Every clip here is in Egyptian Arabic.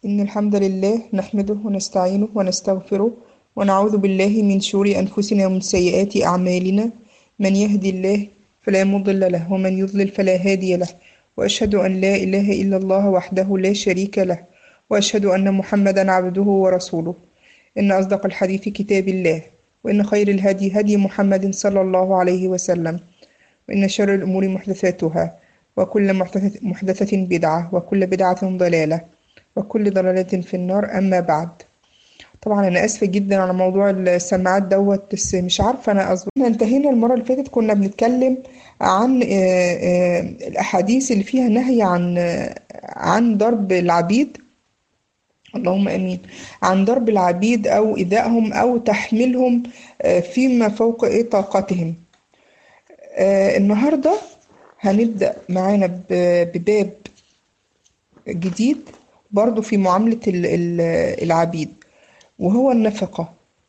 إن الحمد لله نحمده ونستعينه ونستغفره ونعوذ بالله من شرور أنفسنا ومن سيئات أعمالنا من يهدي الله فلا مضل له ومن يضلل فلا هادي له وأشهد أن لا إله إلا الله وحده لا شريك له وأشهد أن محمدا عبده ورسوله إن أصدق الحديث كتاب الله وإن خير الهدي هدي محمد صلى الله عليه وسلم وإن شر الأمور محدثاتها وكل محدثة, محدثة بدعة وكل بدعة ضلالة وكل ضلالة في النار أما بعد طبعا أنا آسفة جدا على موضوع السماعات دوت بس مش عارفة أنا أظن احنا انتهينا المرة اللي فاتت كنا بنتكلم عن آه، آه، الأحاديث اللي فيها نهي عن آه، عن ضرب العبيد اللهم امين عن ضرب العبيد او ايذائهم او تحميلهم آه، فيما فوق ايه طاقتهم آه، النهارده هنبدا معانا ب- بباب جديد برضو في معامله ال- ال- العبيد وهو النفقه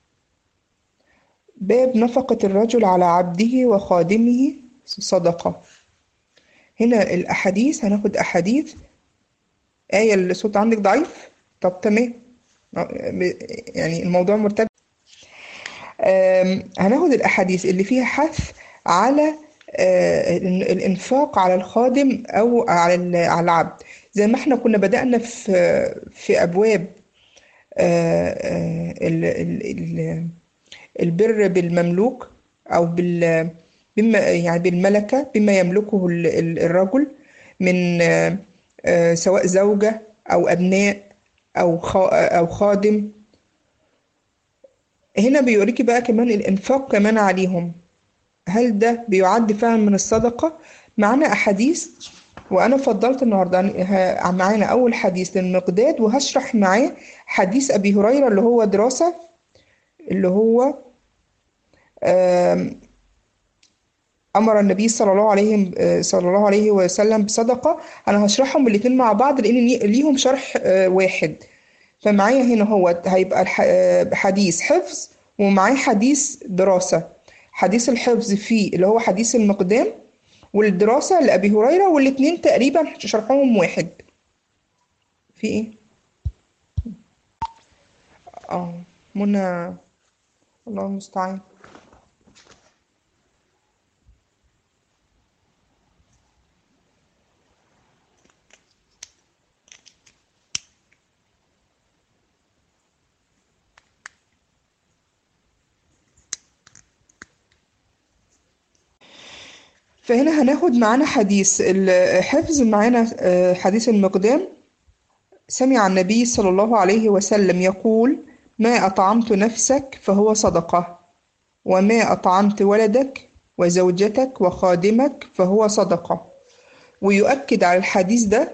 باب نفقه الرجل على عبده وخادمه صدقه هنا الاحاديث هناخد احاديث آية الصوت عندك ضعيف طب تمام يعني الموضوع مرتبط آم، هناخد الأحاديث اللي فيها حث على آه، ال- الإنفاق على الخادم أو على ال- على العبد زي ما احنا كنا بدأنا في في أبواب آه، آه، ال- ال- ال- البر بالمملوك أو بال بما يعني بالملكة بما يملكه ال- ال- الرجل من آه، آه، سواء زوجة أو أبناء أو خا- أو خادم هنا بيوريكي بقى كمان الإنفاق كمان عليهم هل ده بيعد فعلا من الصدقة معانا أحاديث وأنا فضلت النهاردة ه- معانا أول حديث للمقداد وهشرح معاه حديث أبي هريرة اللي هو دراسة اللي هو آم، أمر النبي صلى الله عليه صلى الله عليه وسلم بصدقة أنا هشرحهم الاتنين مع بعض لأن لي- ليهم شرح آه، واحد فمعايا هنا هو هيبقى الح- آه، حديث حفظ ومعاه حديث دراسة حديث الحفظ فيه اللي هو حديث المقدام والدراسة لأبي هريرة والاتنين تقريبا شرحهم واحد في ايه؟ اه منى الله المستعان فهنا هناخد معانا حديث الحفظ معانا آه، حديث المقدام سمع النبي صلى الله عليه وسلم يقول ما أطعمت نفسك فهو صدقة وما أطعمت ولدك وزوجتك وخادمك فهو صدقة ويؤكد على الحديث ده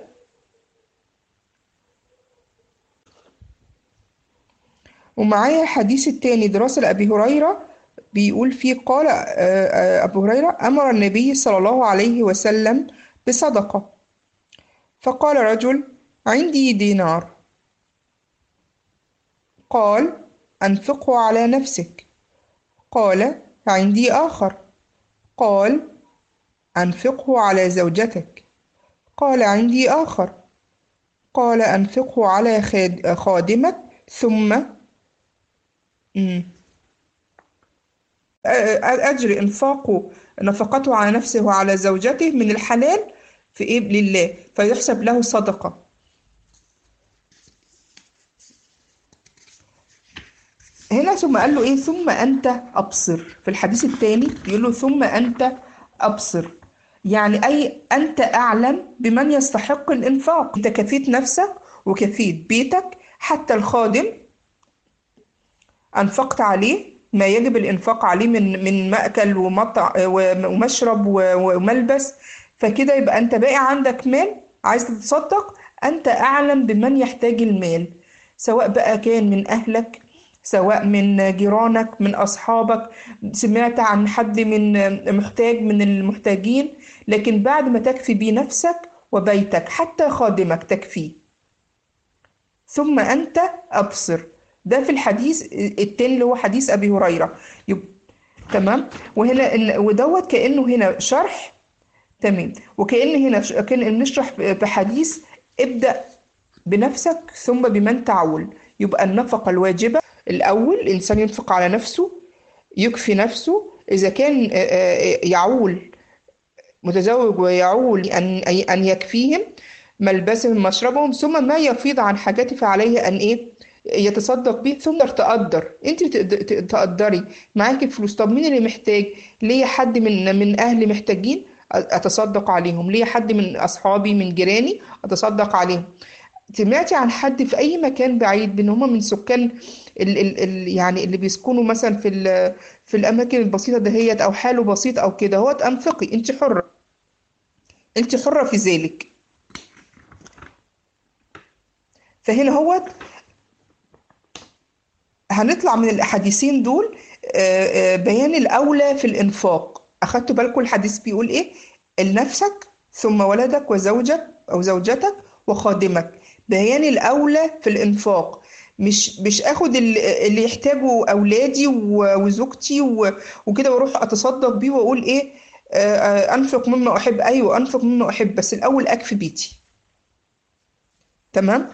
ومعايا الحديث التاني دراسة لأبي هريرة بيقول فيه قال آه، آه، أبو هريرة أمر النبي صلى الله عليه وسلم بصدقة فقال رجل عندي دينار قال أنفقه على نفسك قال عندي آخر قال أنفقه على زوجتك قال عندي آخر قال أنفقه على خاد- خادمك ثم مم. أجر إنفاقه نفقته على نفسه وعلى زوجته من الحلال في إيه لله فيحسب له صدقة هنا ثم قال له إيه ثم أنت أبصر في الحديث الثاني بيقول له ثم أنت أبصر يعني أي أنت أعلم بمن يستحق الإنفاق أنت كفيت نفسك وكفيت بيتك حتى الخادم أنفقت عليه ما يجب الإنفاق عليه من من مأكل ومطع ومشرب و- وملبس فكده يبقى أنت باقي عندك مال عايز تتصدق أنت أعلم بمن يحتاج المال سواء بقى كان من أهلك سواء من جيرانك من أصحابك سمعت عن حد من محتاج من المحتاجين لكن بعد ما تكفي بيه نفسك وبيتك حتى خادمك تكفيه ثم أنت أبصر ده في الحديث التاني اللي هو حديث أبي هريرة يب... تمام وهنا ال- ودوت كأنه هنا شرح تمام وكأن هنا ش- كأن بنشرح ب- بحديث ابدأ بنفسك ثم بمن تعول يبقى النفقة الواجبة الأول الإنسان ينفق على نفسه يكفي نفسه إذا كان آه، آه، يعول متزوج ويعول أن أن يكفيهم ملبسهم مشربهم ثم ما يفيض عن حاجته فعليه أن إيه يتصدق به ثم تقدر انت تقد- تقدري معاكي فلوس طب مين اللي محتاج ليا حد من من اهلي محتاجين اتصدق عليهم ليا حد من اصحابي من جيراني اتصدق عليهم سمعتي عن حد في اي مكان بعيد بان هم من سكان ال ال ال يعني اللي بيسكنوا مثلا في ال- في الاماكن البسيطه دهيت او حاله بسيط او كده هو انفقي انت حره انت حره في ذلك فهنا هو هنطلع من الحديثين دول آه، آه، بيان الأولى في الإنفاق أخدتوا بالكم الحديث بيقول إيه لنفسك ثم ولدك وزوجك أو زوجتك وخادمك بيان الأولى في الإنفاق مش مش اخد ال- اللي يحتاجه اولادي و- وزوجتي و- وكده واروح اتصدق بيه واقول ايه آه، آه، انفق مما احب ايوه انفق مما احب بس الاول اكفي بيتي تمام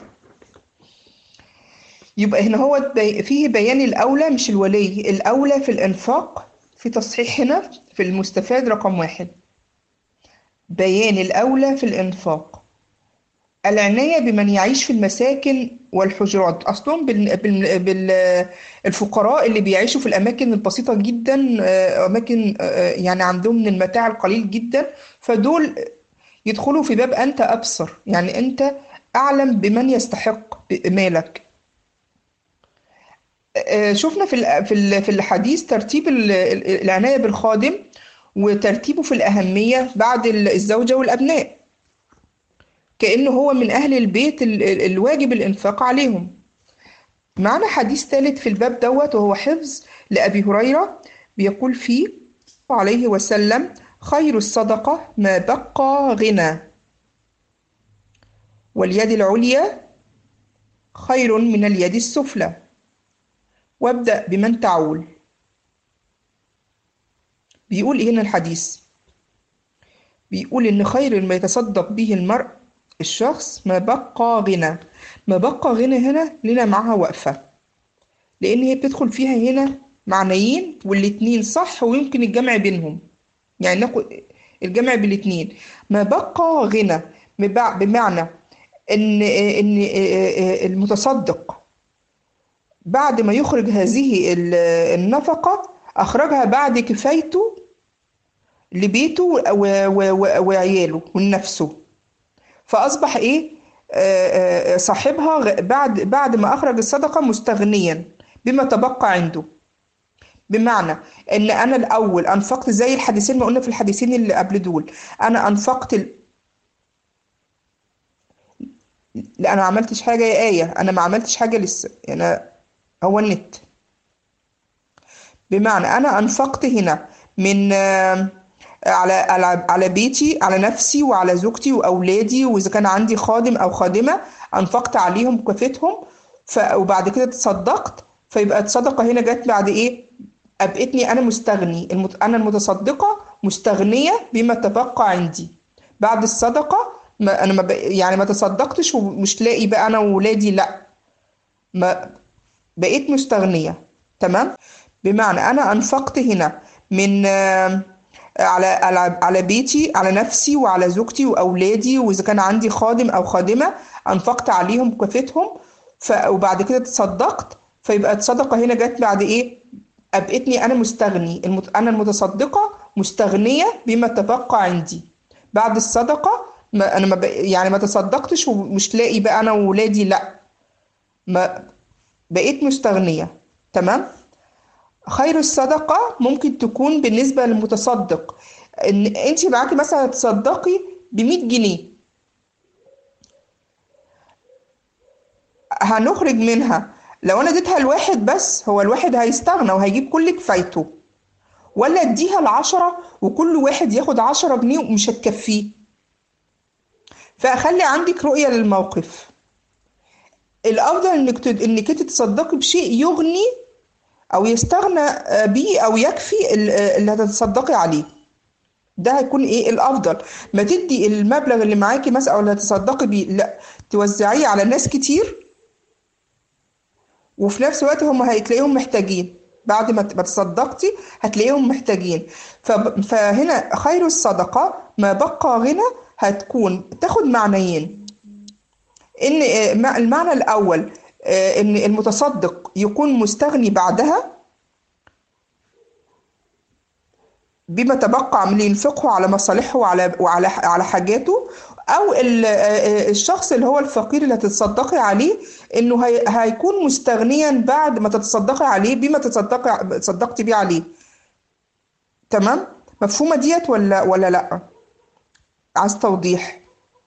يبقى هنا هو بي- فيه بيان الأولى مش الولي الأولى في الإنفاق في تصحيح هنا في المستفاد رقم واحد بيان الأولى في الإنفاق العناية بمن يعيش في المساكن والحجرات أصلهم بال... بال... بال... الفقراء اللي بيعيشوا في الأماكن البسيطة جدا آه، أماكن آه، يعني عندهم من المتاع القليل جدا فدول يدخلوا في باب أنت أبصر يعني أنت أعلم بمن يستحق مالك آه، شفنا في ال- في ال- في الحديث ترتيب ال- ال- العناية بالخادم وترتيبه في الأهمية بعد ال- الزوجة والأبناء كأنه هو من أهل البيت ال- ال- الواجب الإنفاق عليهم معنا حديث ثالث في الباب دوت وهو حفظ لأبي هريرة بيقول فيه عليه وسلم خير الصدقة ما بقى غنى واليد العليا خير من اليد السفلى وابدأ بمن تعول بيقول إيه هنا الحديث بيقول إن خير ما يتصدق به المرء الشخص ما بقى غنى ما بقى غنى هنا لنا معاها وقفة لأن هي بتدخل فيها هنا معنيين والاتنين صح ويمكن الجمع بينهم يعني ناخد الجمع بالاتنين ما بقى غنى بمع- بمعنى إن إن المتصدق بعد ما يخرج هذه ال- النفقة أخرجها بعد كفايته لبيته و- و- و- وعياله ولنفسه فأصبح إيه آه، آه، صاحبها غ- بعد بعد ما أخرج الصدقة مستغنيا بما تبقى عنده بمعنى إن أنا الأول أنفقت زي الحديثين ما قلنا في الحديثين اللي قبل دول أنا أنفقت ال... لا أنا ما عملتش حاجة يا آية أنا ما عملتش حاجة لسه أنا هو النت بمعنى أنا أنفقت هنا من آه، على على على بيتي على نفسي وعلى زوجتي وأولادي وإذا كان عندي خادم أو خادمة أنفقت عليهم كفتهم ف وبعد كده تصدقت فيبقى الصدقة هنا جت بعد إيه؟ أبقتني أنا مستغني المت... أنا المتصدقة مستغنية بما تبقى عندي بعد الصدقة ما أنا ما ب... يعني ما تصدقتش ومش لاقي بقى أنا وولادي لأ ما بقيت مستغنية تمام بمعنى أنا أنفقت هنا من آه، على على على بيتي على نفسي وعلى زوجتي وأولادي وإذا كان عندي خادم أو خادمة أنفقت عليهم كفتهم ف وبعد كده تصدقت فيبقى الصدقة هنا جت بعد إيه؟ أبقتني أنا مستغني المت... أنا المتصدقة مستغنية بما تبقى عندي بعد الصدقة ما أنا ما ب... يعني ما تصدقتش ومش لاقي بقى أنا وولادي لأ ما بقيت مستغنية تمام خير الصدقة ممكن تكون بالنسبة للمتصدق ان انت معاكي مثلا تصدقي ب 100 جنيه هنخرج منها لو انا اديتها لواحد بس هو الواحد هيستغنى وهيجيب كل كفايته ولا اديها لعشرة وكل واحد ياخد عشرة جنيه ومش هتكفيه فخلي عندك رؤية للموقف الافضل انك تد... انك انت تصدقي بشيء يغني او يستغنى آه، بيه او يكفي ال- آه، اللي هتتصدقي عليه ده هيكون ايه الافضل ما تدي المبلغ اللي معاكي مثلا او اللي هتصدقي بيه لا توزعيه على ناس كتير وفي نفس الوقت هم هتلاقيهم محتاجين بعد ما ما تصدقتي هتلاقيهم محتاجين فب- فهنا خير الصدقة ما بقى غنى هتكون تاخد معنيين ان آه، مع- المعنى الاول آه، ان المتصدق يكون مستغني بعدها بما تبقى من ينفقه على مصالحه وعلى وعلى على حاجاته او ال- آه، الشخص اللي هو الفقير اللي هتتصدقي عليه انه هي هيكون مستغنيا بعد ما تتصدقي عليه بما تصدقي تصدقتي بيه عليه تمام مفهومه ديت ولا ولا لا عايز توضيح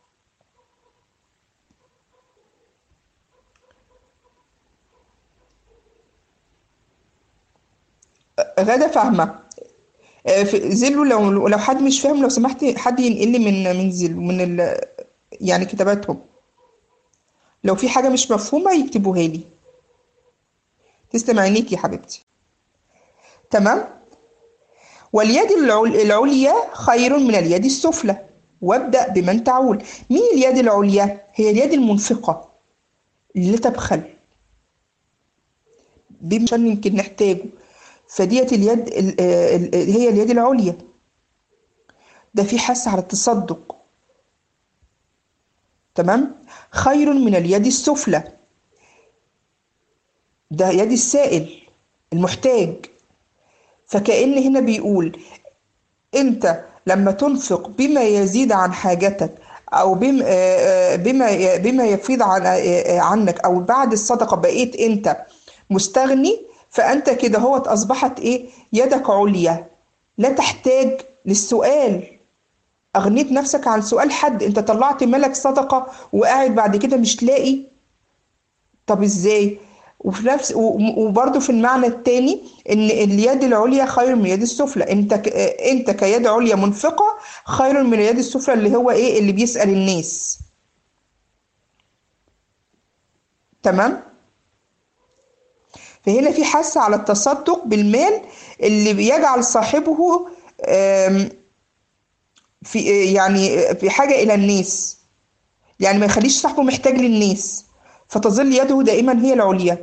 غادة فاهمة آه، في زيلو لو لو حد مش فاهم لو سمحتي حد ينقل لي من من زيلو من ال يعني كتاباتهم لو في حاجة مش مفهومة يكتبوها لي تسلم عينيك يا حبيبتي تمام واليد العل- العليا خير من اليد السفلى وابدأ بمن تعول مين اليد العليا هي اليد المنفقة اللي لا تبخل دي عشان يمكن نحتاجه فديت اليد ال- ال- ال- هي اليد العليا ده في حث على التصدق تمام خير من اليد السفلى ده يد السائل المحتاج فكأن هنا بيقول انت لما تنفق بما يزيد عن حاجتك او بما بما بما يفيض عن عنك او بعد الصدقه بقيت انت مستغني فانت كده هو اصبحت ايه يدك عليا لا تحتاج للسؤال اغنيت نفسك عن سؤال حد انت طلعت مالك صدقه وقاعد بعد كده مش لاقي طب ازاي وفي نفس و- وبرضه في المعنى التاني ان اليد العليا خير من اليد السفلى انت ك... انت كيد عليا منفقه خير من اليد السفلى اللي هو ايه اللي بيسأل الناس تمام فهنا في حث على التصدق بالمال اللي بيجعل صاحبه آم، في يعني في حاجه الى الناس يعني ما يخليش صاحبه محتاج للناس فتظل يده دائما هي العليا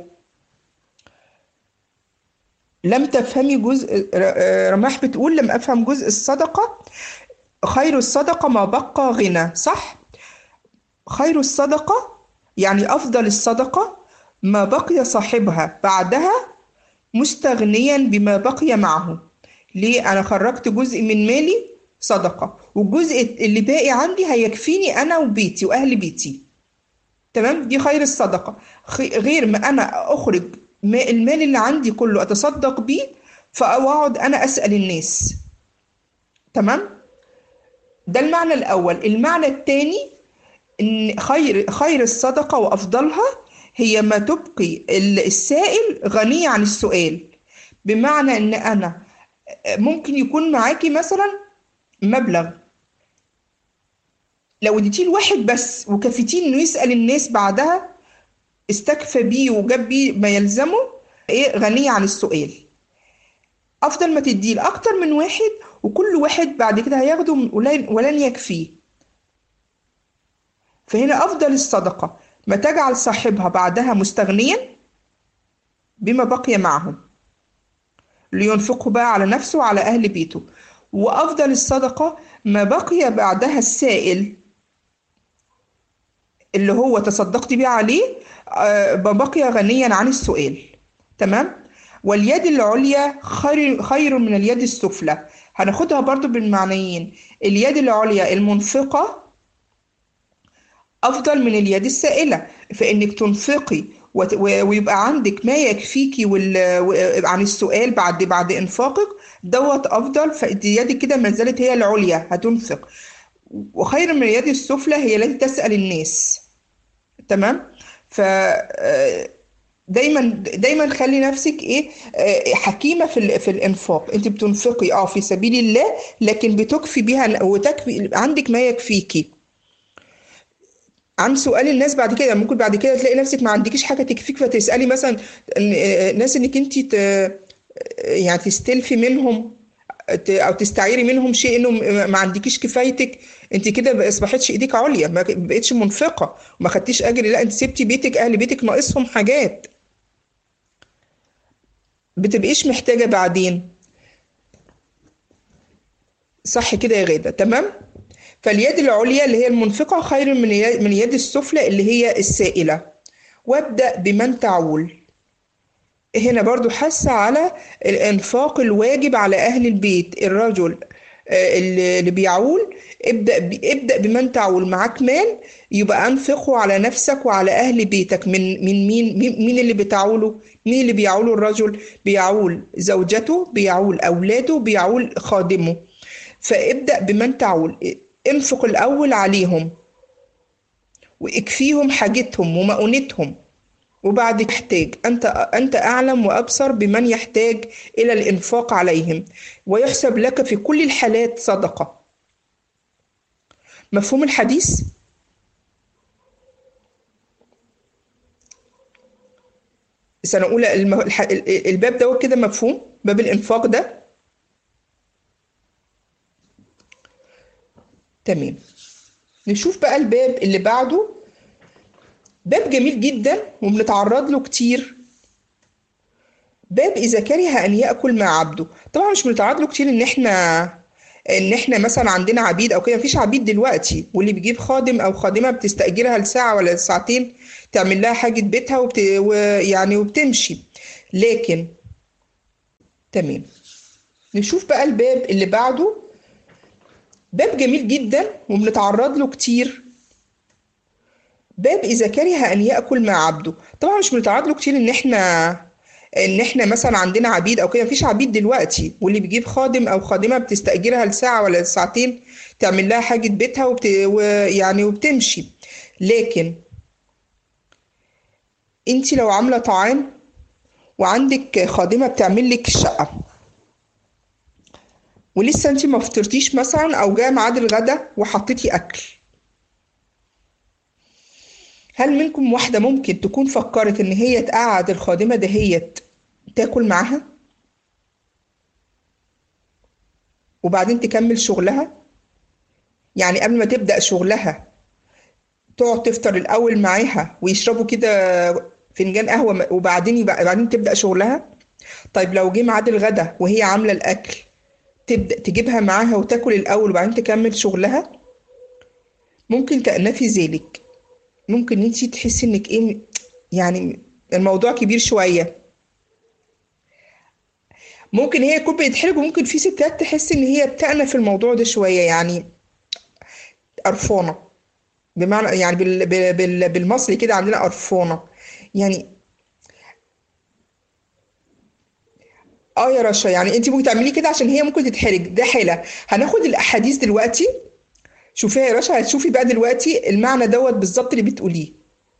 لم تفهمي جزء ر- رماح بتقول لم أفهم جزء الصدقة خير الصدقة ما بقى غنى صح؟ خير الصدقة يعني أفضل الصدقة ما بقي صاحبها بعدها مستغنيا بما بقي معه ليه أنا خرجت جزء من مالي صدقة والجزء اللي باقي عندي هيكفيني أنا وبيتي وأهل بيتي تمام دي خير الصدقة خ- غير ما أنا أخرج ما- المال اللي عندي كله أتصدق بيه فأقعد أنا أسأل الناس تمام ده المعنى الأول المعنى الثاني إن خير خير الصدقة وأفضلها هي ما تبقي ال- السائل غني عن السؤال بمعنى إن أنا ممكن يكون معاكي مثلا مبلغ لو اديتيه لواحد بس وكفيتيه انه يسأل الناس بعدها استكفى بيه وجاب بيه ما يلزمه ايه غنية عن السؤال افضل ما تديه لاكتر من واحد وكل واحد بعد كده هياخده من- ولن ولن يكفيه فهنا افضل الصدقة ما تجعل صاحبها بعدها مستغنيا بما بقي معه لينفقه بقى على نفسه وعلى اهل بيته وافضل الصدقة ما بقي بعدها السائل اللي هو تصدقت بيه عليه آه، ما بقي غنيا عن السؤال تمام واليد العليا خير خير من اليد السفلى هناخدها برضو بالمعنيين اليد العليا المنفقة أفضل من اليد السائلة فإنك تنفقي وت- و- ويبقى عندك ما يكفيكي وال- و- عن السؤال بعد بعد إنفاقك دوت أفضل فدي يدك كده ما زالت هي العليا هتنفق وخير من اليد السفلى هي التي تسأل الناس تمام ف آه، دايما دايما خلي نفسك ايه آه، حكيمه في ال- في الانفاق انت بتنفقي اه في سبيل الله لكن بتكفي بيها وتكفي عندك ما يكفيكي عن سؤال الناس بعد كده ممكن بعد كده تلاقي نفسك ما عندكيش حاجه تكفيك فتسالي مثلا إن- آه، ناس انك انت ت... يعني تستلفي منهم ت- او تستعيري منهم شيء انه م- ما عندكيش كفايتك انت كده ما اصبحتش ايديك عليا ما بقتش منفقه وما خدتيش اجر لا انت سبتي بيتك اهل بيتك ناقصهم حاجات بتبقيش محتاجه بعدين صح كده يا غاده تمام فاليد العليا اللي هي المنفقه خير من ي- من اليد السفلى اللي هي السائله وابدا بمن تعول هنا برضو حث على الإنفاق الواجب على أهل البيت الرجل آه، اللي اللي بيعول ابدأ ب- ابدأ بمن تعول معاك مال يبقى أنفقه على نفسك وعلى أهل بيتك من من مين مين مين اللي بتعوله مين اللي بيعوله الرجل بيعول زوجته بيعول أولاده بيعول خادمه فابدأ بمن تعول انفق الأول عليهم واكفيهم حاجتهم ومؤونتهم وبعد يحتاج أنت أنت أعلم وأبصر بمن يحتاج إلى الإنفاق عليهم ويحسب لك في كل الحالات صدقة مفهوم الحديث؟ سنة أولى الم- الح- ال- الباب ده كده مفهوم باب الإنفاق ده تمام نشوف بقى الباب اللي بعده باب جميل جدا وبنتعرض له كتير باب اذا كره ان ياكل مع عبده طبعا مش بنتعرض له كتير ان احنا ان احنا مثلا عندنا عبيد او كده مفيش عبيد دلوقتي واللي بيجيب خادم او خادمه بتستاجرها لساعه ولا ساعتين تعمل لها حاجه بيتها وبت... ويعني وبتمشي لكن تمام نشوف بقى الباب اللي بعده باب جميل جدا وبنتعرض له كتير باب اذا كره ان ياكل مع عبده طبعا مش بنتعرض له كتير ان احنا ان احنا مثلا عندنا عبيد او كده مفيش عبيد دلوقتي واللي بيجيب خادم او خادمه بتستاجرها لساعه ولا ساعتين تعمل لها حاجه بيتها وبت... ويعني وبتمشي لكن انت لو عامله طعام وعندك خادمه بتعمل لك الشقه ولسه انت ما فطرتيش مثلا او جاء ميعاد الغدا وحطيتي اكل هل منكم واحدة ممكن تكون فكرت إن هي تقعد الخادمة دهيت تاكل معاها وبعدين تكمل شغلها يعني قبل ما تبدأ شغلها تقعد تفطر الأول معاها ويشربوا كده فنجان قهوة وبعدين يبقى بعدين تبدأ شغلها طيب لو جه ميعاد الغدا وهي عاملة الأكل تبدأ تجيبها معاها وتاكل الأول وبعدين تكمل شغلها ممكن تأنفي ذلك ممكن انت تحسي انك ايه يعني الموضوع كبير شويه ممكن هي تكون بتتحرج وممكن في ستات تحس ان هي بتأنف الموضوع ده شويه يعني قرفانه بمعنى يعني بال بال بال بالمصري كده عندنا قرفانه يعني اه يا رشا يعني انت ممكن تعملي كده عشان هي ممكن تتحرج ده حيله هناخد الاحاديث دلوقتي شوفيها يا رشا هتشوفي بقى دلوقتي المعنى دوت بالظبط اللي بتقوليه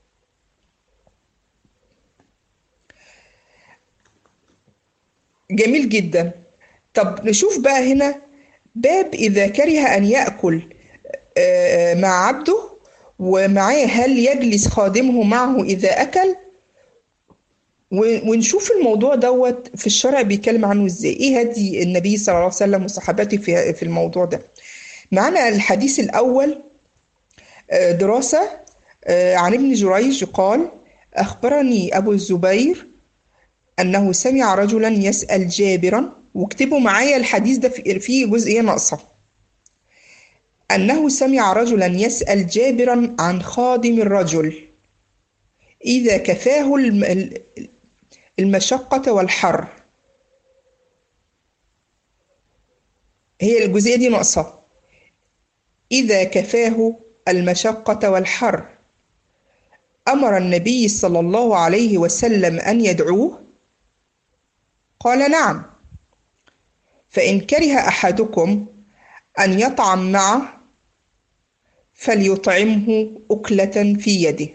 جميل جدا طب نشوف بقى هنا باب إذا كره أن يأكل آه، مع عبده ومعاه هل يجلس خادمه معه إذا أكل و- ونشوف الموضوع دوت في الشرع بيتكلم عنه ازاي ايه هدي النبي صلى الله عليه وسلم وصحابته في في الموضوع ده معنا الحديث الأول آه، دراسة آه، عن ابن جريج قال أخبرني أبو الزبير أنه سمع رجلا يسأل جابرا واكتبوا معايا الحديث ده في- فيه جزئية ناقصة أنه سمع رجلا يسأل جابرا عن خادم الرجل إذا كفاه الم- المشقة والحر هي الجزئية دي ناقصة إذا كفاه المشقة والحر أمر النبي صلى الله عليه وسلم أن يدعوه قال نعم فإن كره أحدكم أن يطعم معه فليطعمه أكلة في يده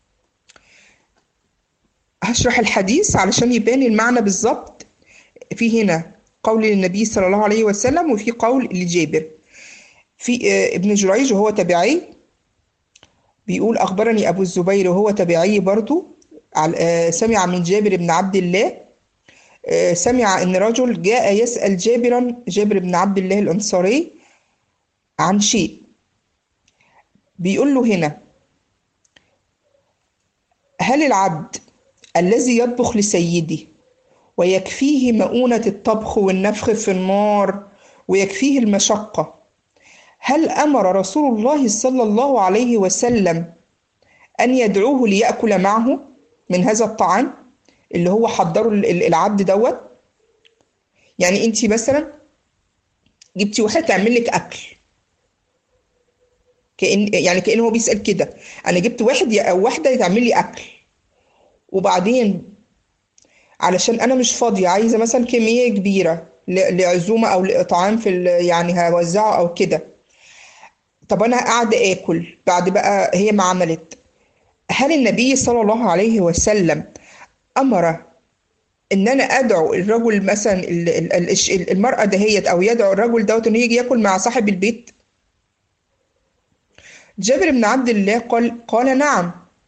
هشرح الحديث علشان يبان المعنى بالظبط في هنا قول للنبي صلى الله عليه وسلم وفي قول لجابر في آه، ابن جريج وهو تبعي بيقول أخبرني أبو الزبير وهو تبعي برضو عل- آه، سمع من جابر بن عبد الله آه، سمع ان رجل جاء يسأل جابرا جابر بن عبد الله الانصاري عن شيء بيقول له هنا هل العبد الذي يطبخ لسيده ويكفيه مؤونة الطبخ والنفخ في النار ويكفيه المشقة هل أمر رسول الله صلى الله عليه وسلم أن يدعوه ليأكل معه من هذا الطعام اللي هو حضره ال- ال- العبد دوت يعني انت مثلا جبتي واحدة تعمل لك أكل كأن يعني كأن هو بيسأل كده أنا جبت واحد يا- أو واحدة تعمل لي أكل وبعدين علشان انا مش فاضيه عايزه مثلا كميه كبيره ل- لعزومه او لطعام في ال- يعني هوزعه او كده طب انا قاعده اكل بعد بقى هي ما عملت هل النبي صلى الله عليه وسلم امر ان انا ادعو الرجل مثلا ال- ال- ال- الش- المراه دهيت او يدعو الرجل دوت انه يجي ياكل مع صاحب البيت جابر بن عبد الله قال قال نعم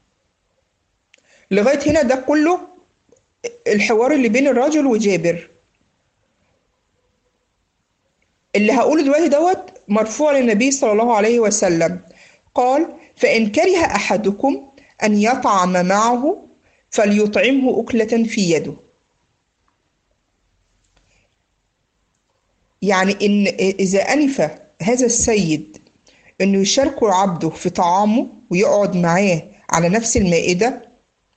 لغايه هنا ده كله الحوار اللي بين الراجل وجابر اللي هقوله دلوقتي دوت مرفوع للنبي صلى الله عليه وسلم قال فإن كره أحدكم أن يطعم معه فليطعمه أكلة في يده يعني إن إذا أنف هذا السيد إنه يشاركه عبده في طعامه ويقعد معاه على نفس المائدة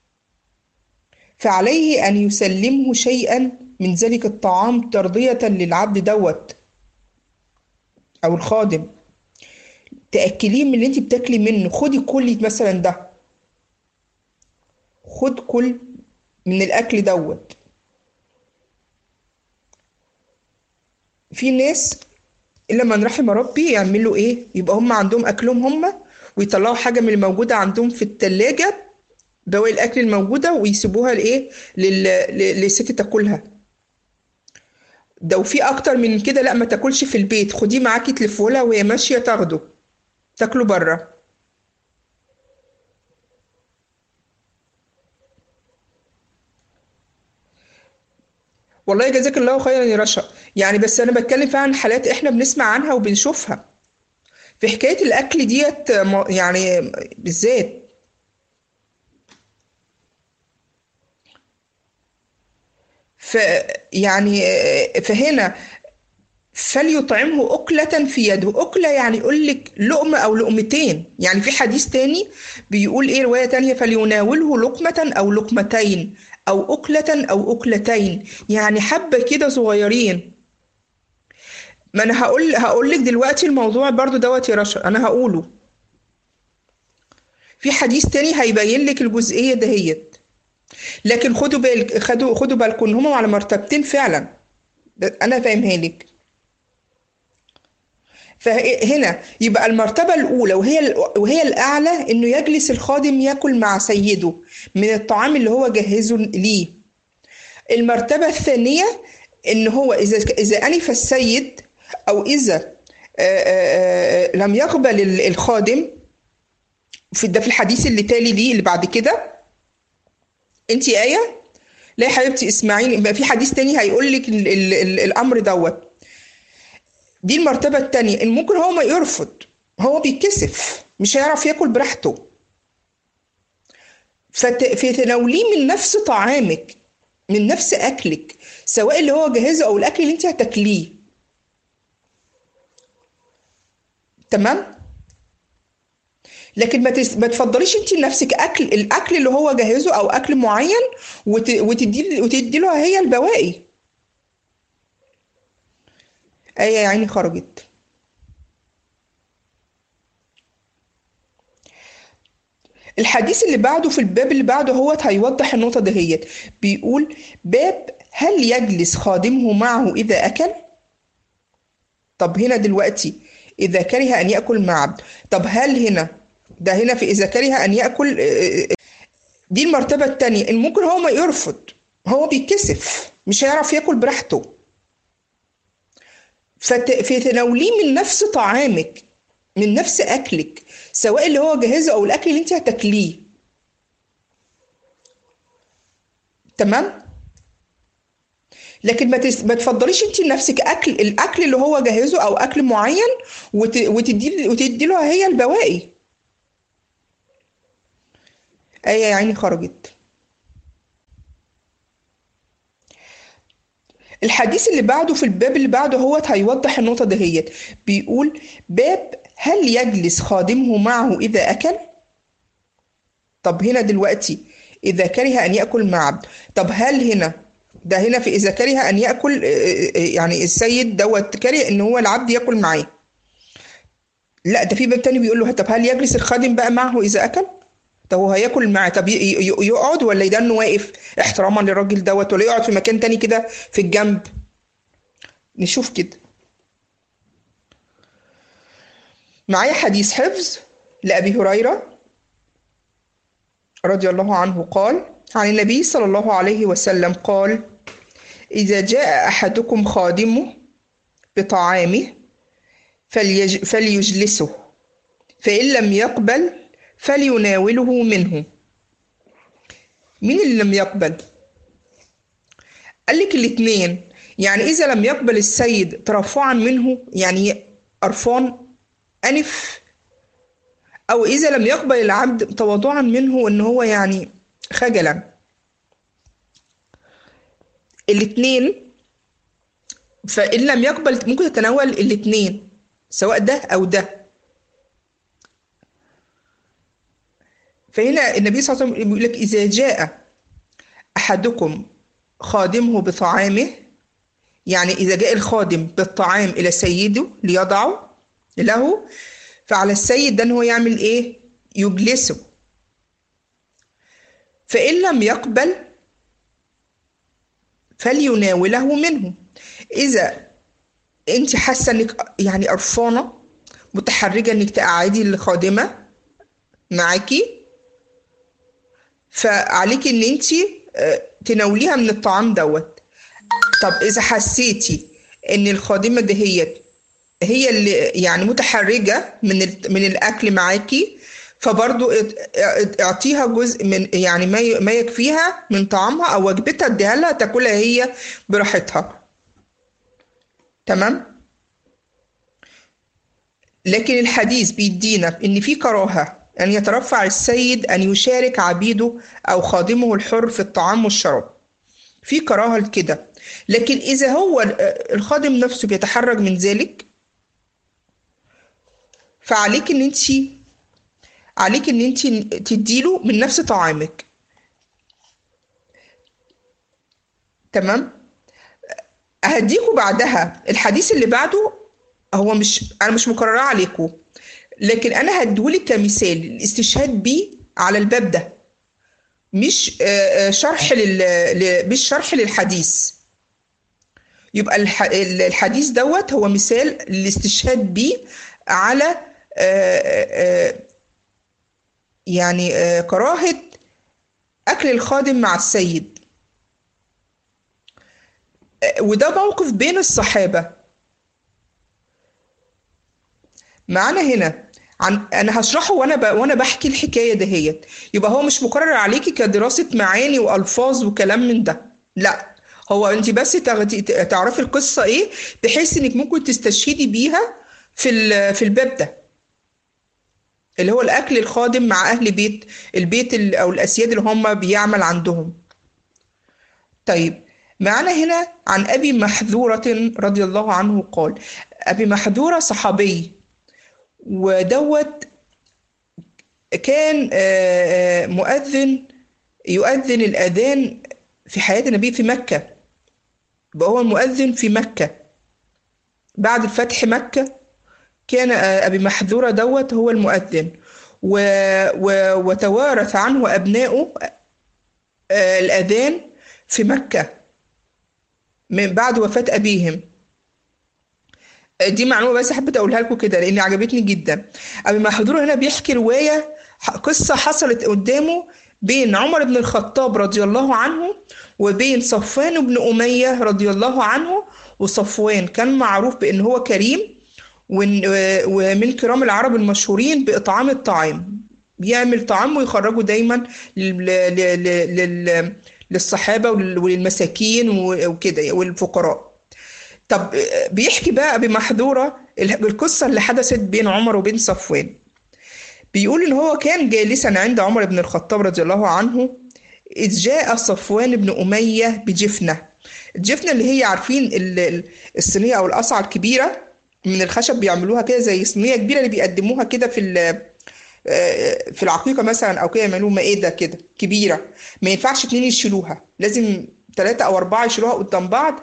فعليه أن يسلمه شيئا من ذلك الطعام ترضية للعبد دوت أو الخادم تأكليه من اللي انت بتاكلي منه خدي كلي مثلا ده خد كل من الأكل دوت في ناس إلا من رحم ربي يعملوا إيه يبقى هم عندهم أكلهم هم ويطلعوا حاجة من الموجودة عندهم في التلاجة بواقي الأكل الموجودة ويسيبوها لإيه لل... ل- للست تاكلها ده وفي أكتر من كده لا ما تاكلش في البيت خديه معاكي تلفولها وهي ماشية تاخده تاكله بره والله جزاك الله خيرا يا رشا يعني بس انا بتكلم فعلا عن حالات احنا بنسمع عنها وبنشوفها في حكاية الاكل ديت م- يعني بالذات ف يعني آه، فهنا فليطعمه أكلة في يده أكلة يعني يقول لك لقمة أو لقمتين يعني في حديث تاني بيقول إيه رواية تانية فليناوله لقمة أو لقمتين أو أكلة أو أكلتين يعني حبة كده صغيرين ما أنا هقول هقول لك دلوقتي الموضوع برضو دوت يا رشا أنا هقوله في حديث تاني هيبين لك الجزئية دهيت لكن خدوا بالك خدوا خدوا بالكم إن هما على مرتبتين فعلا ده أنا فاهمها لك فهنا يبقى المرتبة الأولى وهي وهي الأعلى إنه يجلس الخادم ياكل مع سيده من الطعام اللي هو جهزه ليه. المرتبة الثانية إن هو إذا إذا أنف السيد أو إذا آه، آه، آه، لم يقبل ال- الخادم في ده في الحديث اللي تالي ليه اللي بعد كده أنت آية لا يا حبيبتي اسمعيني يبقى في حديث تاني هيقول لك ال- ال- ال- الأمر دوت دي المرتبة التانية إن ممكن هو ما يرفض هو بيتكسف مش هيعرف ياكل براحته فت... فتناوليه من نفس طعامك من نفس أكلك سواء اللي هو جاهزه أو الأكل اللي أنت هتاكليه تمام لكن ما, تس... ما تفضليش انت لنفسك اكل الاكل اللي هو جاهزه او اكل معين وت... وتدي وتدي له هي البواقي ايه يا عيني خرجت الحديث اللي بعده في الباب اللي بعده هو هيوضح النقطة دهيت بيقول باب هل يجلس خادمه معه إذا أكل؟ طب هنا دلوقتي إذا كره أن يأكل مع عبد طب هل هنا ده هنا في إذا كره أن يأكل دي المرتبة التانية إن ممكن هو ما يرفض هو بيتكسف مش هيعرف ياكل براحته فت... فتناوليه من نفس طعامك من نفس أكلك سواء اللي هو جاهزه أو الأكل اللي أنت هتاكليه تمام؟ لكن ما تس... ما تفضليش انت لنفسك اكل الاكل اللي هو جهزه او اكل معين وت... وتدي وتدي له هي البواقي ايه يا عيني خرجت الحديث اللي بعده في الباب اللي بعده هو هيوضح النقطة دهيت بيقول باب هل يجلس خادمه معه إذا أكل؟ طب هنا دلوقتي إذا كره أن يأكل مع عبد طب هل هنا ده هنا في إذا كره أن يأكل يعني السيد دوت كره إن هو العبد يأكل معاه لا ده في باب تاني بيقول له طب هل يجلس الخادم بقى معه إذا أكل؟ طب هو هياكل معاه طب يقعد ولا يدن واقف احتراما للراجل دوت ولا يقعد في مكان تاني كده في الجنب نشوف كده معايا حديث حفظ لأبي هريرة رضي الله عنه قال عن النبي صلى الله عليه وسلم قال إذا جاء أحدكم خادمه بطعامه فليج فليجلسه فإن لم يقبل فليناوله منه مين اللي لم يقبل قال لك الاثنين يعني إذا لم يقبل السيد ترفعا منه يعني قرفان أنف أو إذا لم يقبل العبد تواضعا منه إن هو يعني خجلا الاثنين فإن لم يقبل ممكن تتناول الاثنين سواء ده أو ده فهنا النبي صلى الله عليه وسلم بيقول لك إذا جاء أحدكم خادمه بطعامه يعني إذا جاء الخادم بالطعام إلى سيده ليضعه له فعلى السيد ده إن هو يعمل إيه؟ يجلسه فإن لم يقبل فليناوله منه إذا أنت حاسة إنك يعني قرفانة متحرجة إنك تقعدي الخادمة معاكي فعليكي إن أنت تناوليها من الطعام دوت طب إذا حسيتي إن الخادمة دهيت هي اللي يعني متحرجة من من الأكل معاكي فبرضو اعطيها جزء من يعني ما ما يكفيها من طعامها او وجبتها اديها لها تاكلها هي براحتها تمام لكن الحديث بيدينا ان في كراهه ان يترفع السيد ان يشارك عبيده او خادمه الحر في الطعام والشراب في كراهه لكده لكن اذا هو الخادم نفسه بيتحرج من ذلك فعليك ان انت عليك ان انت تديله من نفس طعامك تمام هديكوا بعدها الحديث اللي بعده هو مش انا مش مكرره عليكم لكن انا هديهولك كمثال الاستشهاد بيه على الباب ده مش شرح لل مش شرح للحديث يبقى الحديث دوت هو مثال للاستشهاد بيه على يعني كراهة أكل الخادم مع السيد وده موقف بين الصحابة معانا هنا عن انا هشرحه وانا ب... وانا بحكي الحكايه دهيت يبقى هو مش مكرر عليكي كدراسه معاني والفاظ وكلام من ده لا هو انت بس تاخدي تعرفي القصه ايه بحيث انك ممكن تستشهدي بيها في ال... في الباب ده اللي هو الاكل الخادم مع اهل بيت البيت ال... او الاسياد اللي هم بيعمل عندهم طيب معنا هنا عن ابي محذوره رضي الله عنه قال ابي محذوره صحابي ودوت كان مؤذن يؤذن الأذان في حياة النبي في مكة يبقى هو المؤذن في مكة بعد فتح مكة كان أبي محذورة دوت هو المؤذن و... و... وتوارث عنه أبناؤه الأذان في مكة من بعد وفاة أبيهم دي معلومه بس حبيت اقولها لكم كده لان عجبتني جدا ابي محذور هنا بيحكي روايه قصه حصلت قدامه بين عمر بن الخطاب رضي الله عنه وبين صفوان بن اميه رضي الله عنه وصفوان كان معروف بان هو كريم ومن كرام العرب المشهورين باطعام الطعام بيعمل طعام ويخرجه دايما لل... لل... لل... للصحابة ولل- وللمساكين و- وكده والفقراء طب آه، بيحكي بقى بمحذورة ال- القصة اللي حدثت بين عمر وبين صفوان بيقول إن هو كان جالسا عند عمر بن الخطاب رضي الله عنه إذ جاء صفوان بن أمية بجفنة الجفنة اللي هي عارفين ال- ال- الصينية أو القصعة الكبيرة من الخشب بيعملوها كده زي صينية كبيرة اللي بيقدموها كده في ال- آه، في العقيقة مثلا أو كده يعملوا مائدة كده كبيرة ما ينفعش اتنين يشيلوها لازم ثلاثة أو أربعة يشيلوها قدام بعض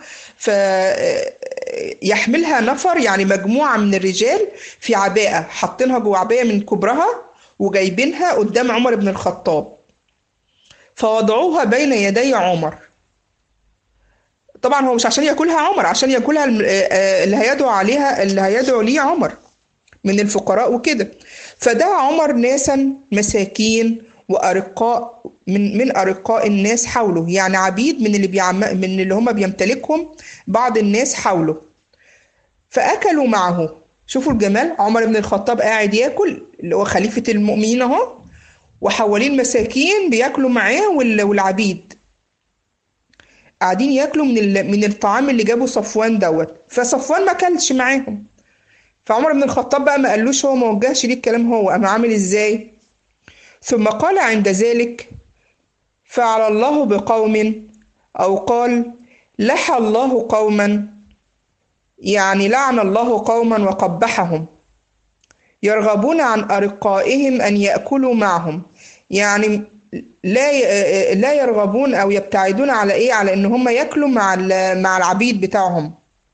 فيحملها نفر يعني مجموعة من الرجال في عباءة حاطينها جوه عباية من كبرها وجايبينها قدام عمر بن الخطاب فوضعوها بين يدي عمر طبعا هو مش عشان ياكلها عمر عشان ياكلها الم- آه، آه، اللي هيدعو عليها اللي هيدعو ليه عمر من الفقراء وكده فدعا عمر ناسا مساكين وأرقاء من من أرقاء الناس حوله يعني عبيد من اللي بيعم من اللي هم بيمتلكهم بعض الناس حوله فأكلوا معه شوفوا الجمال عمر بن الخطاب قاعد ياكل اللي هو خليفة المؤمنين اهو وحوالين مساكين بياكلوا معاه وال- والعبيد قاعدين ياكلوا من ال- من الطعام اللي جابه صفوان دوت فصفوان ما كلش معاهم فعمر بن الخطاب بقى ما قالوش هو ما وجهش ليه الكلام هو قام عامل ازاي ثم قال عند ذلك فعل الله بقوم او قال لحى الله قوما يعني لعن الله قوما وقبحهم يرغبون عن أرقائهم أن يأكلوا معهم يعني لا ي- لا يرغبون أو يبتعدون على إيه على إن هم ياكلوا مع ال- مع العبيد بتاعهم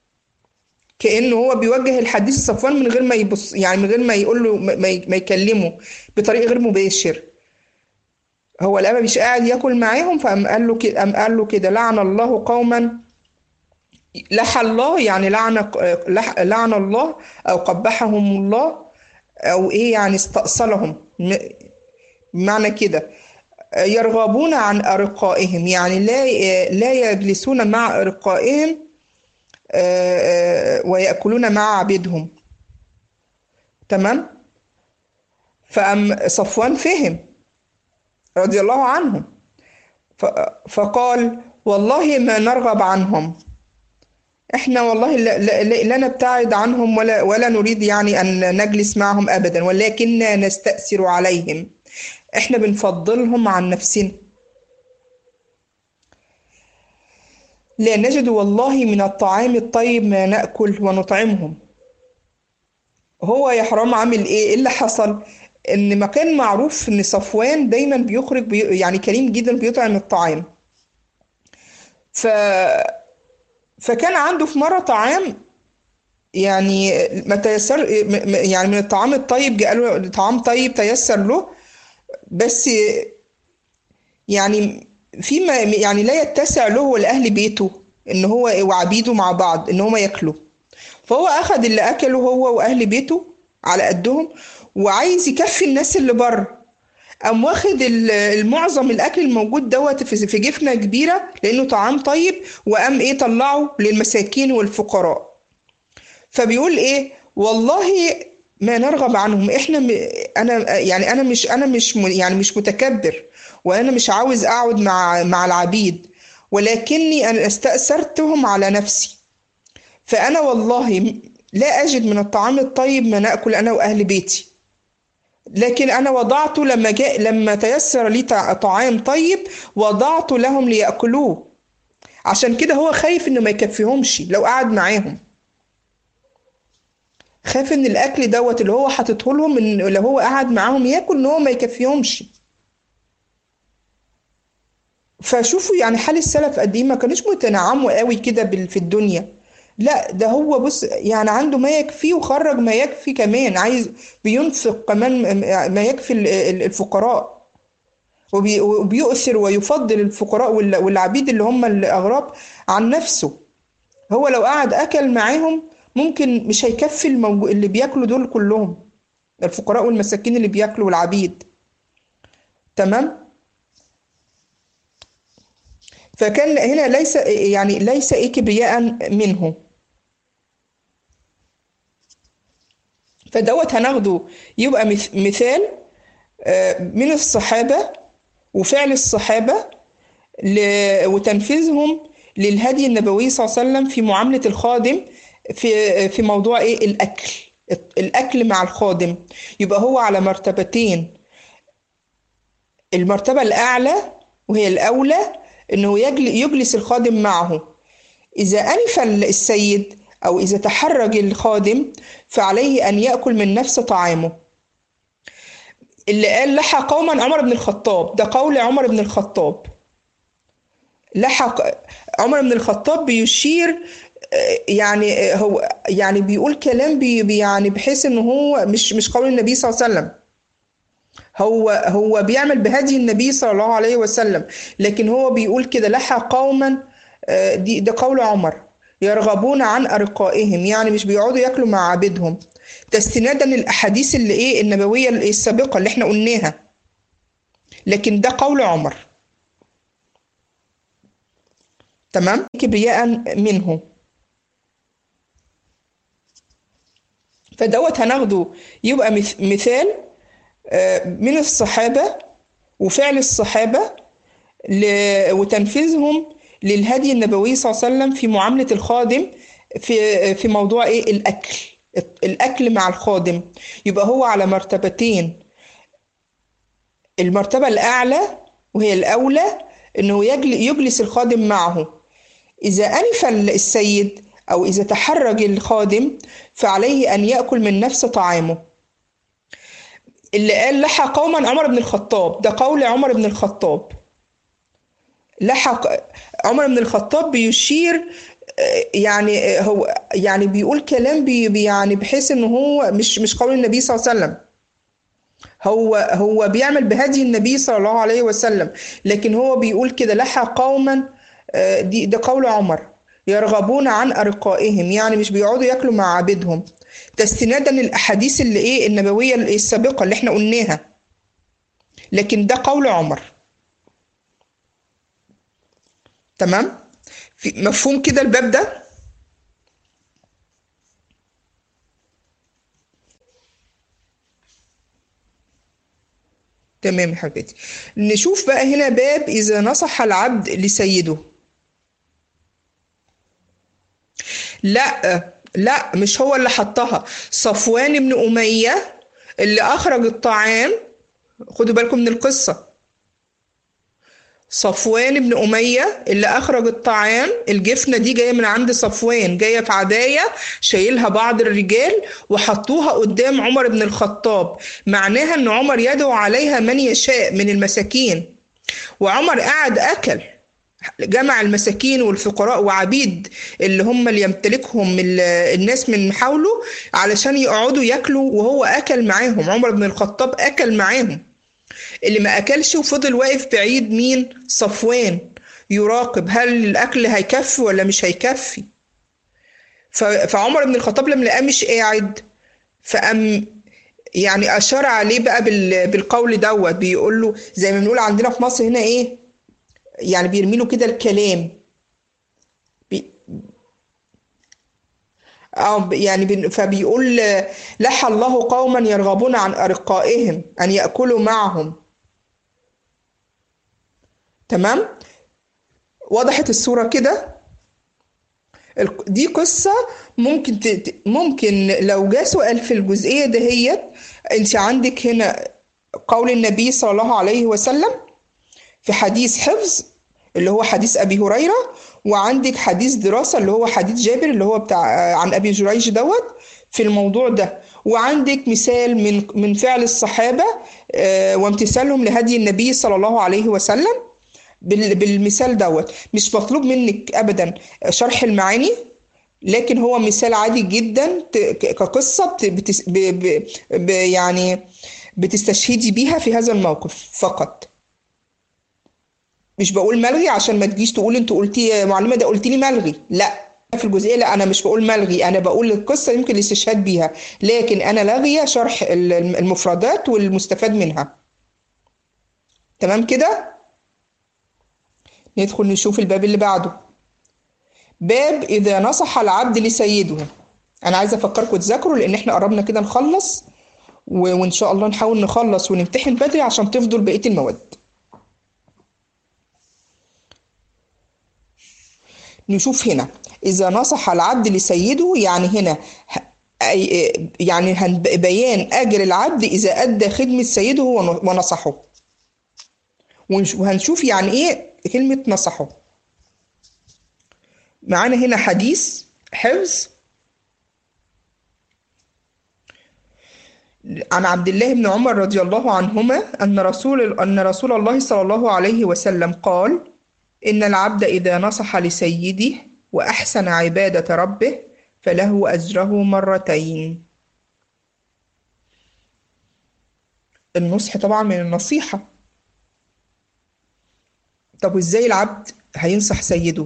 كأنه هو بيوجه الحديث لصفوان من غير ما يبص يعني من غير ما يقول له ما ي- ما يكلمه بطريق غير مباشر هو الأبا مش قاعد ياكل معاهم فقام قال له كده قام قال له كده لعن الله قوما لحى الله يعني لعن لح- لعن الله أو قبحهم الله أو إيه يعني استأصلهم م- معنى كده يرغبون عن أرقائهم يعني لا لا يجلسون مع أرقائهم آه، آه، ويأكلون مع عبيدهم تمام فأم صفوان فهم رضي الله عنه ف- فقال والله ما نرغب عنهم احنا والله لا, لا, لا لا نبتعد عنهم ولا ولا نريد يعني ان نجلس معهم ابدا ولكننا نستأثر عليهم احنا بنفضلهم عن نفسنا لا نجد والله من الطعام الطيب ما نأكل ونطعمهم هو يا حرام عامل ايه ايه اللي حصل ان مكان معروف ان صفوان دايما بيخرج بي يعني كريم جدا بيطعم الطعام ف فكان عنده في مرة طعام يعني ما تيسر م- م- يعني من الطعام الطيب جاء له طعام طيب تيسر له بس يعني فيما يعني لا يتسع له ولأهل بيته ان هو وعبيده مع بعض ان هما ياكلوا فهو اخذ اللي اكله هو واهل بيته على قدهم وعايز يكفي الناس اللي بره قام واخد ال- المعظم الاكل الموجود دوت في في جفنه كبيره لانه طعام طيب وقام ايه طلعه للمساكين والفقراء فبيقول ايه والله ما نرغب عنهم احنا م... انا يعني انا مش انا مش م... يعني مش متكبر وانا مش عاوز اقعد مع مع العبيد ولكني انا استأثرتهم على نفسي فانا والله م- لا اجد من الطعام الطيب ما ناكل انا واهل بيتي لكن انا وضعته لما جاء لما تيسر لي طع- طعام طيب وضعته لهم ليأكلوه عشان كده هو خايف انه ما يكفيهمش لو قعد معاهم خاف ان الاكل دوت اللي هو حاطته لهم ان لو هو قعد معاهم ياكل ان هو ما يكفيهمش فشوفوا يعني حال السلف قد ايه ما كانوش متنعموا قوي كده بال- في الدنيا لا ده هو بص يعني عنده ما يكفيه وخرج ما يكفي كمان عايز بينفق كمان ما يكفي ال- ال- الفقراء وبي- وبيؤثر ويفضل الفقراء وال- والعبيد اللي هم الأغراب عن نفسه هو لو قعد أكل معاهم ممكن مش هيكفي الموجو... اللي بياكلوا دول كلهم الفقراء والمساكين اللي بياكلوا والعبيد تمام فكان هنا ليس يعني ليس إيه كبرياء منه فدوت هناخده يبقى مث- مثال آه، من الصحابة وفعل الصحابة ل- وتنفيذهم للهدي النبوي صلى الله عليه وسلم في معاملة الخادم في في موضوع ايه الأكل الأكل مع الخادم يبقى هو على مرتبتين المرتبة الأعلى وهي الأولى إنه يجل- يجلس الخادم معه إذا أنف السيد أو إذا تحرج الخادم فعليه أن يأكل من نفس طعامه اللي قال لحى قوما عمر بن الخطاب ده قول عمر بن الخطاب لحق عمر بن الخطاب بيشير آه، يعني آه، هو يعني بيقول كلام بي بي- يعني بحيث ان هو مش مش قول النبي صلى الله عليه وسلم هو هو بيعمل بهدي النبي صلى الله عليه وسلم لكن هو بيقول كده لحى قوما آه، دي ده قول عمر يرغبون عن أرقائهم يعني مش بيقعدوا ياكلوا مع عبيدهم ده استنادا للأحاديث اللي إيه النبوية السابقة اللي إحنا قلناها لكن ده قول عمر تمام كبرياء منه فدوت هناخده يبقى مث- مثال آه، من الصحابة وفعل الصحابة ل- وتنفيذهم للهدي النبوي صلى الله عليه وسلم في معاملة الخادم في في موضوع ايه الأكل الأكل مع الخادم يبقى هو على مرتبتين المرتبة الأعلى وهي الأولى إنه يجل- يجلس الخادم معه إذا أنف السيد أو إذا تحرج الخادم فعليه أن يأكل من نفس طعامه اللي قال لحى قوما عمر بن الخطاب ده قول عمر بن الخطاب لحق عمر بن الخطاب بيشير آه، يعني آه، هو يعني بيقول كلام بي بي- يعني بحيث ان هو مش مش قول النبي صلى الله عليه وسلم هو هو بيعمل بهدي النبي صلى الله عليه وسلم لكن هو بيقول كده لحى قوما آه، دي ده قول عمر يرغبون عن أرقائهم يعني مش بيقعدوا ياكلوا مع عبيدهم ده استنادا للأحاديث اللي إيه النبوية السابقة اللي إحنا قلناها لكن ده قول عمر تمام في مفهوم كده الباب ده تمام يا حبيبتي نشوف بقى هنا باب إذا نصح العبد لسيده لا لا مش هو اللي حطها صفوان بن أمية اللي أخرج الطعام خدوا بالكم من القصة صفوان بن أمية اللي أخرج الطعام الجفنة دي جاية من عند صفوان جاية في عداية شايلها بعض الرجال وحطوها قدام عمر بن الخطاب معناها أن عمر يدعو عليها من يشاء من المساكين وعمر قعد أكل جمع المساكين والفقراء وعبيد اللي هم اللي يمتلكهم ال- الناس من حوله علشان يقعدوا ياكلوا وهو أكل معاهم عمر بن الخطاب أكل معاهم اللي ما أكلش وفضل واقف بعيد مين صفوان يراقب هل الأكل هيكفي ولا مش هيكفي ف- فعمر بن الخطاب لما لقاه مش قاعد فقام يعني أشار عليه بقى بال- بالقول دوت بيقول له زي ما بنقول عندنا في مصر هنا إيه يعني بيرمي له كده الكلام بي اه ب- يعني بن- فبيقول آه، لحى الله قوما يرغبون عن أرقائهم أن يأكلوا معهم تمام وضحت الصورة كده الق- دي قصة ممكن ت... ت- ممكن لو جاء سؤال في الجزئية دهيت انت عندك هنا قول النبي صلى الله عليه وسلم في حديث حفظ اللي هو حديث أبي هريرة وعندك حديث دراسة اللي هو حديث جابر اللي هو بتاع عن أبي جريج دوت في الموضوع ده وعندك مثال من من فعل الصحابة آه، وامتثالهم لهدي النبي صلى الله عليه وسلم بال- بالمثال دوت مش مطلوب منك أبدا شرح المعاني لكن هو مثال عادي جدا ت- ك- كقصة بت- بتس- ب ب ب يعني بتستشهدي بيها في هذا الموقف فقط مش بقول ملغي عشان ما تجيش تقول انت قلتي يا معلمه ده قلت لي ملغي لا في الجزئيه لا انا مش بقول ملغي انا بقول القصه يمكن الاستشهاد بيها لكن انا لاغيه شرح ال- المفردات والمستفاد منها تمام كده ندخل نشوف الباب اللي بعده باب اذا نصح العبد لسيده انا عايزه افكركم تذاكروا لان احنا قربنا كده نخلص و- وان شاء الله نحاول نخلص ونمتحن بدري عشان تفضل بقيه المواد نشوف هنا إذا نصح العبد لسيده يعني هنا يعني بيان أجر العبد إذا أدى خدمة سيده ونصحه وهنشوف يعني إيه كلمة نصحه معانا هنا حديث حفظ عن عبد الله بن عمر رضي الله عنهما أن رسول أن رسول الله صلى الله عليه وسلم قال: إن العبد إذا نصح لسيده وأحسن عبادة ربه فله أجره مرتين. النصح طبعا من النصيحة. طب وإزاي العبد هينصح سيده؟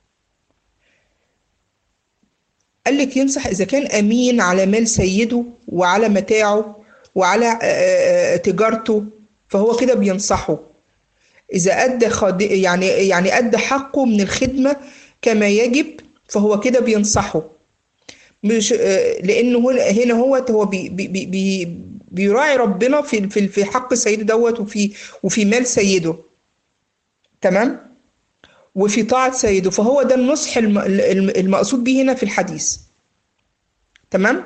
قال لك ينصح إذا كان أمين على مال سيده وعلى متاعه وعلى تجارته فهو كده بينصحه إذا أدى خد... يعني يعني أدى حقه من الخدمة كما يجب فهو كده بينصحه مش لأنه هنا هنا هو هو بي بي بي بيراعي ربنا في في في حق سيده دوت وفي وفي مال سيده تمام وفي طاعة سيده فهو ده النصح المقصود به هنا في الحديث تمام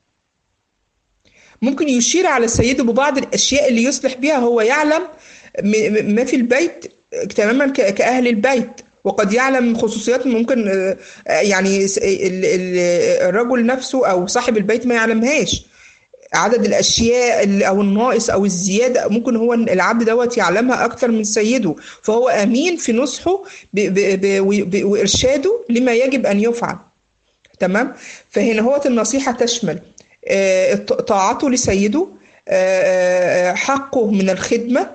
ممكن يشير على سيده ببعض الأشياء اللي يصلح بها هو يعلم ما في البيت تماما كأهل البيت وقد يعلم خصوصيات ممكن يعني الرجل نفسه أو صاحب البيت ما يعلمهاش عدد الاشياء او الناقص او الزياده ممكن هو العبد دوت يعلمها اكتر من سيده فهو امين في نصحه وارشاده لما يجب ان يفعل تمام فهنا هو النصيحه تشمل طاعته لسيده حقه من الخدمه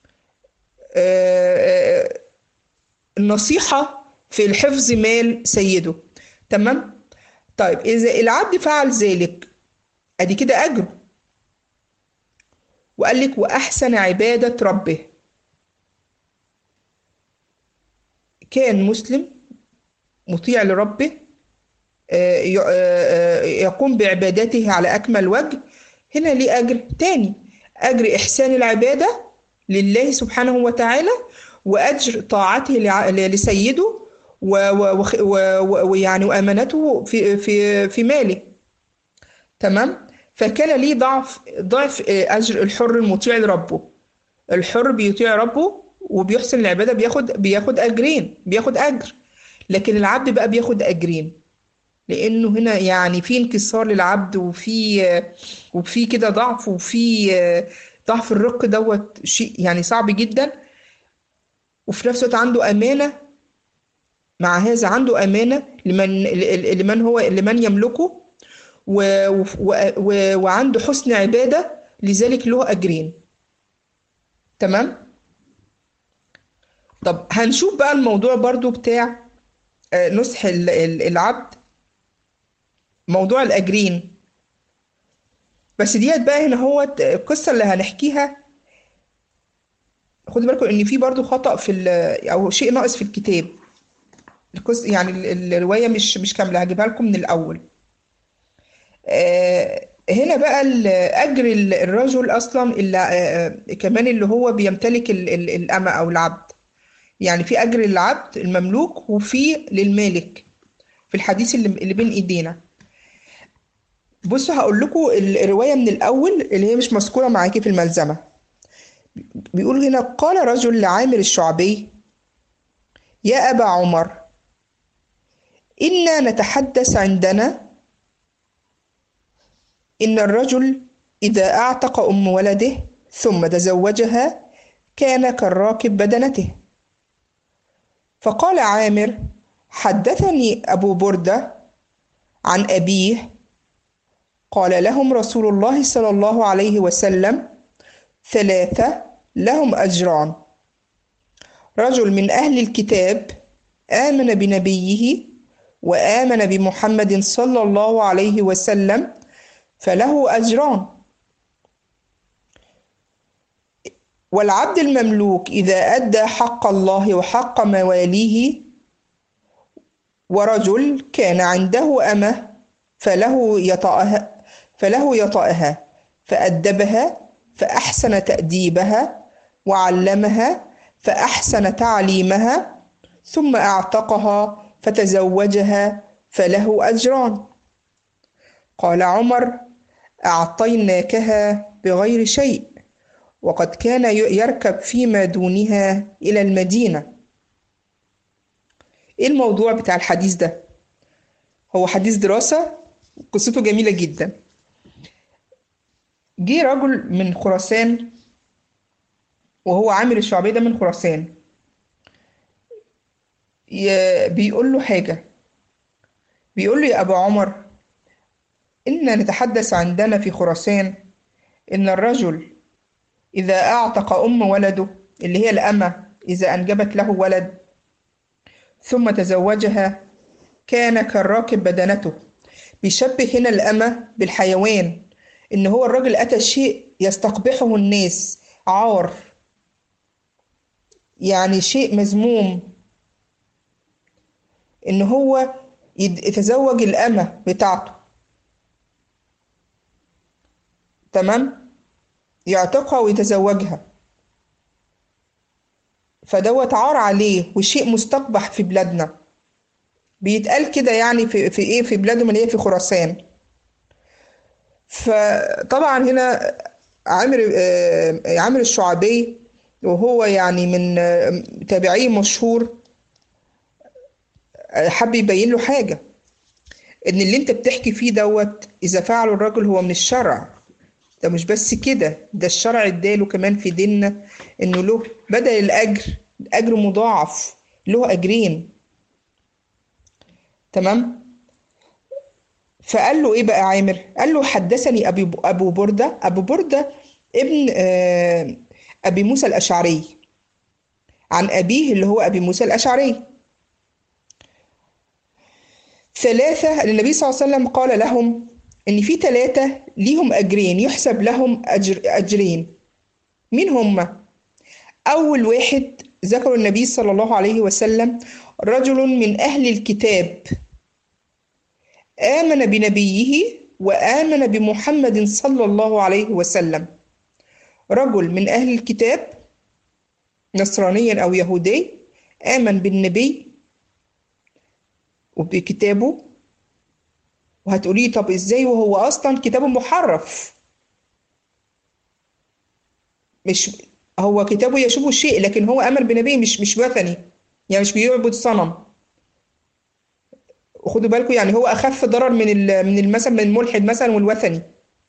النصيحه في الحفظ مال سيده تمام طيب اذا العبد فعل ذلك ادي كده اجر وقال لك واحسن عباده ربه كان مسلم مطيع لربه يقوم بعبادته على اكمل وجه هنا ليه اجر تاني اجر احسان العباده لله سبحانه وتعالى واجر طاعته لسيده ويعني وامانته في في في ماله تمام فكان ليه ضعف ضعف اجر الحر المطيع لربه الحر بيطيع ربه وبيحسن العباده بياخد بياخد اجرين بياخد اجر لكن العبد بقى بياخد اجرين لانه هنا يعني في انكسار للعبد وفي وفي كده ضعف وفي ضعف الرق دوت شيء يعني صعب جدا وفي نفس الوقت عنده امانه مع هذا عنده امانه لمن لمن هو لمن يملكه و و و وعنده حسن عبادة لذلك له أجرين تمام طب هنشوف بقى الموضوع برضو بتاع نصح العبد موضوع الأجرين بس ديت بقى هنا هو القصة اللي هنحكيها خدوا بالكم ان في برضو خطأ في او شيء ناقص في الكتاب القصة يعني الرواية مش مش كاملة هجيبها لكم من الأول هنا بقى اجر الرجل اصلا اللي كمان اللي هو بيمتلك الامه او العبد يعني في اجر للعبد المملوك وفي للمالك في الحديث اللي, اللي بين ايدينا بصوا هقول لكم الروايه من الاول اللي هي مش مذكوره معاكي في الملزمه بيقول هنا قال رجل لعامر الشعبي يا ابا عمر انا نتحدث عندنا إن الرجل إذا أعتق أم ولده ثم تزوجها كان كالراكب بدنته فقال عامر حدثني أبو بردة عن أبيه قال لهم رسول الله صلى الله عليه وسلم ثلاثة لهم أجران رجل من أهل الكتاب آمن بنبيه وآمن بمحمد صلى الله عليه وسلم فله أجران والعبد المملوك إذا أدى حق الله وحق مواليه ورجل كان عنده أمة فله يطأها فله يطأها فأدبها فأحسن تأديبها وعلمها فأحسن تعليمها ثم أعتقها فتزوجها فله أجران قال عمر أعطيناكها بغير شيء وقد كان يركب فيما دونها إلى المدينة إيه الموضوع بتاع الحديث ده؟ هو حديث دراسة قصته جميلة جدا جه رجل من خراسان وهو عامل الشعبية ده من خراسان بيقول له حاجة بيقول له يا أبا عمر إن نتحدث عندنا في خراسان إن الرجل إذا أعتق أم ولده اللي هي الأمة إذا أنجبت له ولد ثم تزوجها كان كالراكب بدنته بيشبه هنا الأمة بالحيوان إن هو الراجل أتى شيء يستقبحه الناس عار يعني شيء مذموم إن هو يتزوج الأمة بتاعته تمام يعتقها ويتزوجها فدوت عار عليه وشيء مستقبح في بلادنا بيتقال كده يعني في, في ايه في بلادهم اللي هي في خراسان فطبعا هنا عامر آه عامر الشعبي وهو يعني من آه تابعي مشهور حب يبين له حاجه ان اللي انت بتحكي فيه دوت اذا فعله الرجل هو من الشرع ده مش بس كده ده الشرع اداله كمان في ديننا انه له بدل الاجر اجر مضاعف له اجرين تمام فقال له ايه بقى عامر قال له حدثني ابي ابو برده ابو برده ابن آه ابي موسى الاشعري عن ابيه اللي هو ابي موسى الاشعري ثلاثة النبي صلى الله عليه وسلم قال لهم إن في ثلاثة ليهم أجرين يحسب لهم أجر أجرين مين هم؟ أول واحد ذكر النبي صلى الله عليه وسلم رجل من أهل الكتاب آمن بنبيه وآمن بمحمد صلى الله عليه وسلم رجل من أهل الكتاب نصرانيا أو يهودي آمن بالنبي وبكتابه وهتقولي طب ازاي وهو اصلا كتابه محرف مش هو كتابه يشوب الشيء لكن هو امن بنبي مش مش وثني يعني مش بيعبد صنم خدوا بالكم يعني هو اخف ضرر من من مثلا من الملحد مثلا والوثني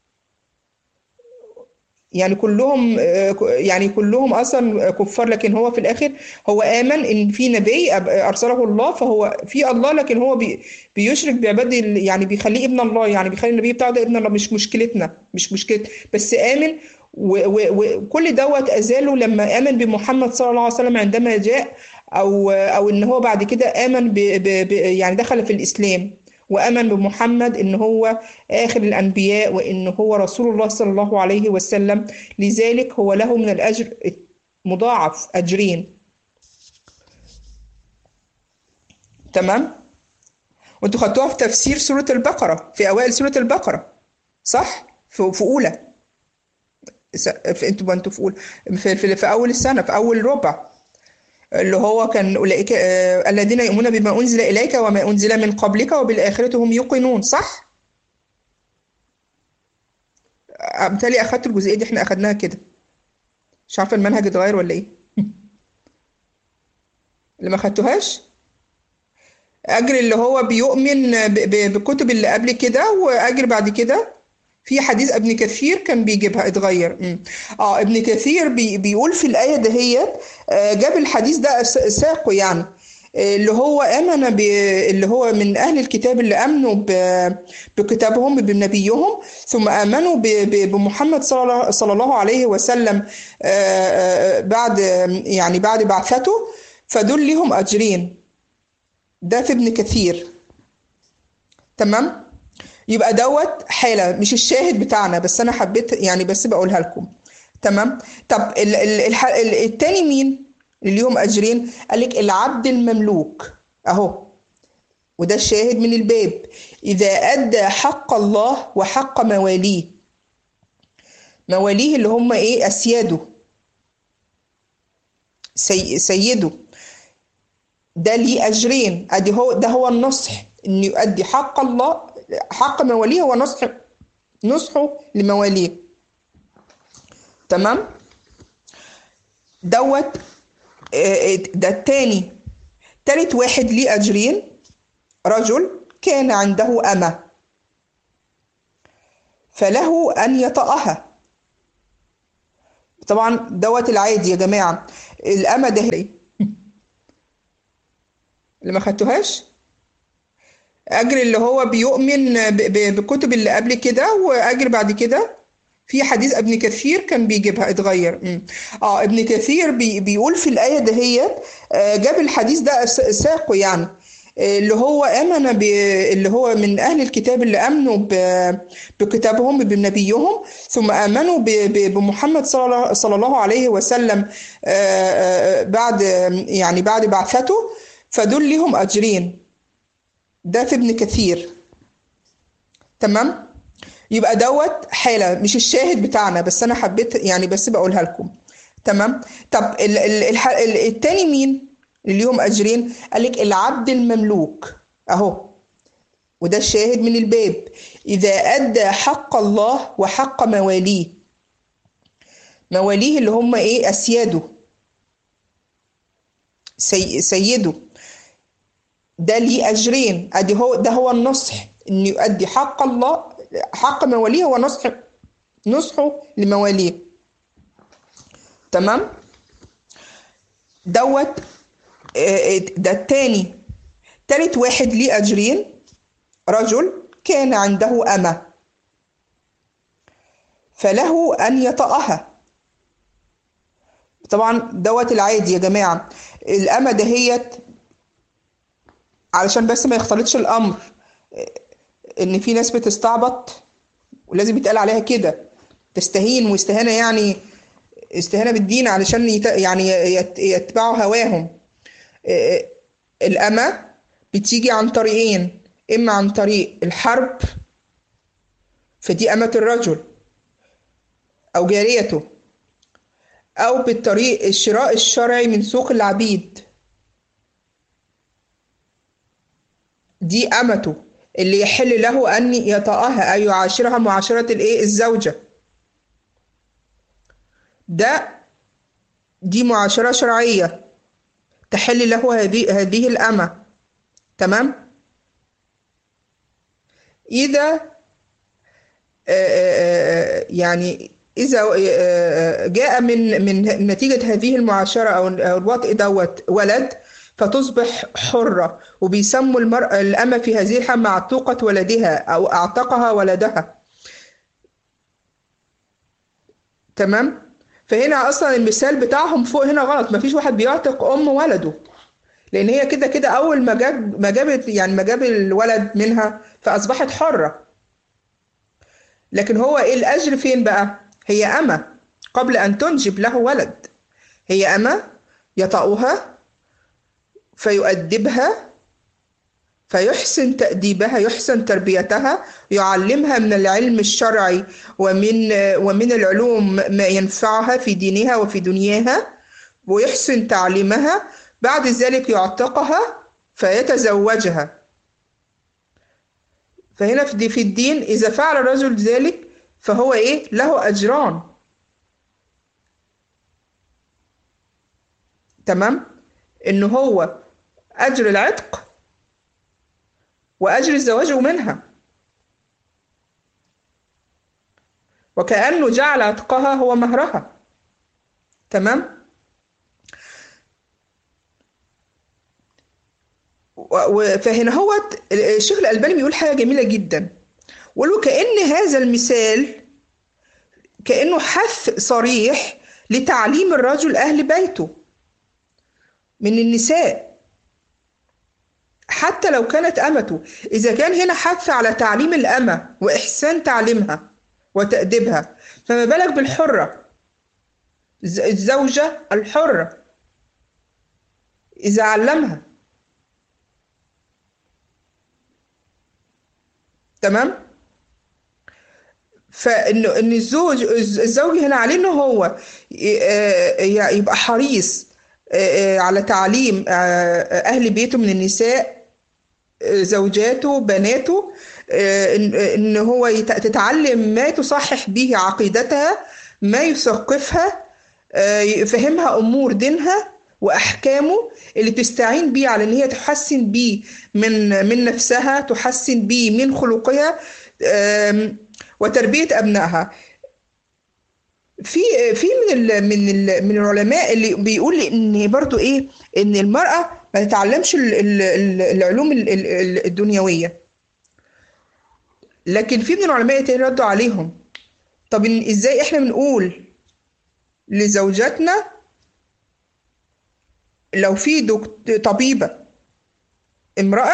يعني كلهم يعني كلهم اصلا كفار لكن هو في الاخر هو امن ان في نبي ارسله الله فهو في الله لكن هو بي بيشرك بعباد يعني بيخليه ابن الله يعني بيخلي النبي بتاعه ده ابن الله مش مشكلتنا مش مشكلة بس امن وكل دوت ازاله لما امن بمحمد صلى الله عليه وسلم عندما جاء او او ان هو بعد كده امن ب ب يعني دخل في الاسلام وامن بمحمد ان هو اخر الانبياء وان هو رسول الله صلى الله عليه وسلم لذلك هو له من الاجر مضاعف اجرين تمام وانتوا خدتوها في تفسير سوره البقره في اوائل سوره البقره صح في, في اولى في انتوا انتوا في اولى في, في, في اول السنه في اول ربع اللي هو كان أولئك آه الذين يؤمنون بما أنزل إليك وما أنزل من قبلك وبالآخرة هم يوقنون صح؟ بالتالي أخدت الجزئية دي احنا أخدناها كده مش عارفة المنهج اتغير ولا إيه؟ اللي ما خدتوهاش؟ أجر اللي هو بيؤمن بالكتب اللي قبل كده وأجر بعد كده في حديث ابن كثير كان بيجيبها اتغير م. اه ابن كثير بي بيقول في الايه دهيت آه جاب الحديث ده ساقه يعني اللي هو امن ب... اللي هو من اهل الكتاب اللي امنوا ب... بكتابهم بنبيهم ثم امنوا ب... ب... بمحمد صلى الله... صلى الله عليه وسلم آه بعد يعني بعد بعثته فدول ليهم اجرين ده في ابن كثير تمام يبقى دوت حاله مش الشاهد بتاعنا بس انا حبيت يعني بس بقولها لكم تمام طب ال ال ال التاني مين اللي ليهم اجرين قال لك العبد المملوك اهو وده الشاهد من الباب اذا ادى حق الله وحق مواليه مواليه اللي هم ايه اسياده سي سيده ده ليه أجرين أدي هو ده هو النصح إنه يؤدي حق الله حق مواليه هو نصح نصحه لمواليه تمام دوت آه، ده التاني تالت واحد ليه أجرين رجل كان عنده أمة فله أن يطأها طبعا دوت العادي يا جماعة الأمة ده اللي ما خدتوهاش أجر اللي هو بيؤمن ب- ب- بالكتب اللي قبل كده وأجر بعد كده في حديث ابن كثير كان بيجيبها اتغير مم. اه ابن كثير بي بيقول في الآية دهيت آه، جاب الحديث ده س- ساقه يعني آه، اللي هو آمن ب... اللي هو من أهل الكتاب اللي آمنوا ب... بكتابهم بنبيهم ثم آمنوا ب... ب... بمحمد صلى الله... صلى الله عليه وسلم آه، آه، بعد يعني بعد بعثته فدول ليهم أجرين ده في ابن كثير تمام يبقى دوت حالة مش الشاهد بتاعنا بس أنا حبيت يعني بس بقولها لكم تمام طب ال ال الح- ال التاني مين اللي ليهم أجرين قال لك العبد المملوك أهو وده الشاهد من الباب إذا أدى حق الله وحق مواليه مواليه اللي هم إيه أسياده سي سيده ده ليه أجرين أدي هو ده هو النصح إنه يؤدي حق الله حق مواليه هو نصح نصحه لمواليه تمام دوت آه، ده التاني تالت واحد ليه أجرين رجل كان عنده أمة فله أن يطأها طبعا دوت العادي يا جماعة الأمة دهيت علشان بس ما يختلطش الأمر إن في ناس بتستعبط ولازم يتقال عليها كده تستهين واستهانة يعني استهانة بالدين علشان يت... يعني يت... يتبعوا هواهم آه، الأمة بتيجي عن طريقين إما عن طريق الحرب فدي أمة الرجل أو جاريته أو بالطريق الشراء الشرعي من سوق العبيد دي أمته اللي يحل له أن يطأها أي يعاشرها معاشرة الإيه الزوجة ده دي معاشرة شرعية تحل له هذه هذه الأمة تمام إذا آه، آه، آه، يعني إذا آه، جاء من من نتيجة هذه المعاشرة أو أو الوطء دوت ولد فتصبح حرة وبيسموا المرأة الأمة في هذه الحالة معتوقة ولدها أو أعتقها ولدها تمام فهنا أصلا المثال بتاعهم فوق هنا غلط مفيش واحد بيعتق أم ولده لأن هي كده كده أول ما جاب ما جابت يعني ما جاب الولد منها فأصبحت حرة لكن هو إيه الأجر فين بقى؟ هي أمة قبل أن تنجب له ولد هي أمة يطأها فيؤدبها فيحسن تأديبها يحسن تربيتها يعلمها من العلم الشرعي ومن ومن العلوم ما ينفعها في دينها وفي دنياها ويحسن تعليمها بعد ذلك يعتقها فيتزوجها فهنا في في الدين إذا فعل الرجل ذلك فهو إيه له أجران تمام إن هو أجر العتق وأجر الزواج منها وكأنه جعل عتقها هو مهرها تمام فهنا هو الشيخ الألباني بيقول حاجة جميلة جدا وله كأن هذا المثال كأنه حث صريح لتعليم الرجل أهل بيته من النساء حتى لو كانت أمته إذا كان هنا حث على تعليم الأمة وإحسان تعليمها وتأديبها فما بالك بالحرة الزوجة الحرة إذا علمها تمام فإنه إن الزوج الزوج هنا عليه إنه هو يبقى حريص آه، آه، على تعليم آه، آه، أهل بيته من النساء آه، زوجاته بناته آه، إن إن هو يت- تتعلم ما تصحح به عقيدتها ما يثقفها آه، يفهمها أمور دينها وأحكامه اللي تستعين بيه على إن هي تحسن بيه من من نفسها تحسن بيه من خلقها آم، وتربية أبنائها في في من ال من ال من العلماء اللي بيقول ان برضو ايه ان المرأة ما تتعلمش ال- ال- ال- العلوم ال- ال- ال- الدنيوية لكن في من العلماء تاني ردوا عليهم طب إن ازاي احنا بنقول لزوجاتنا لو في دكت- طبيبة امرأة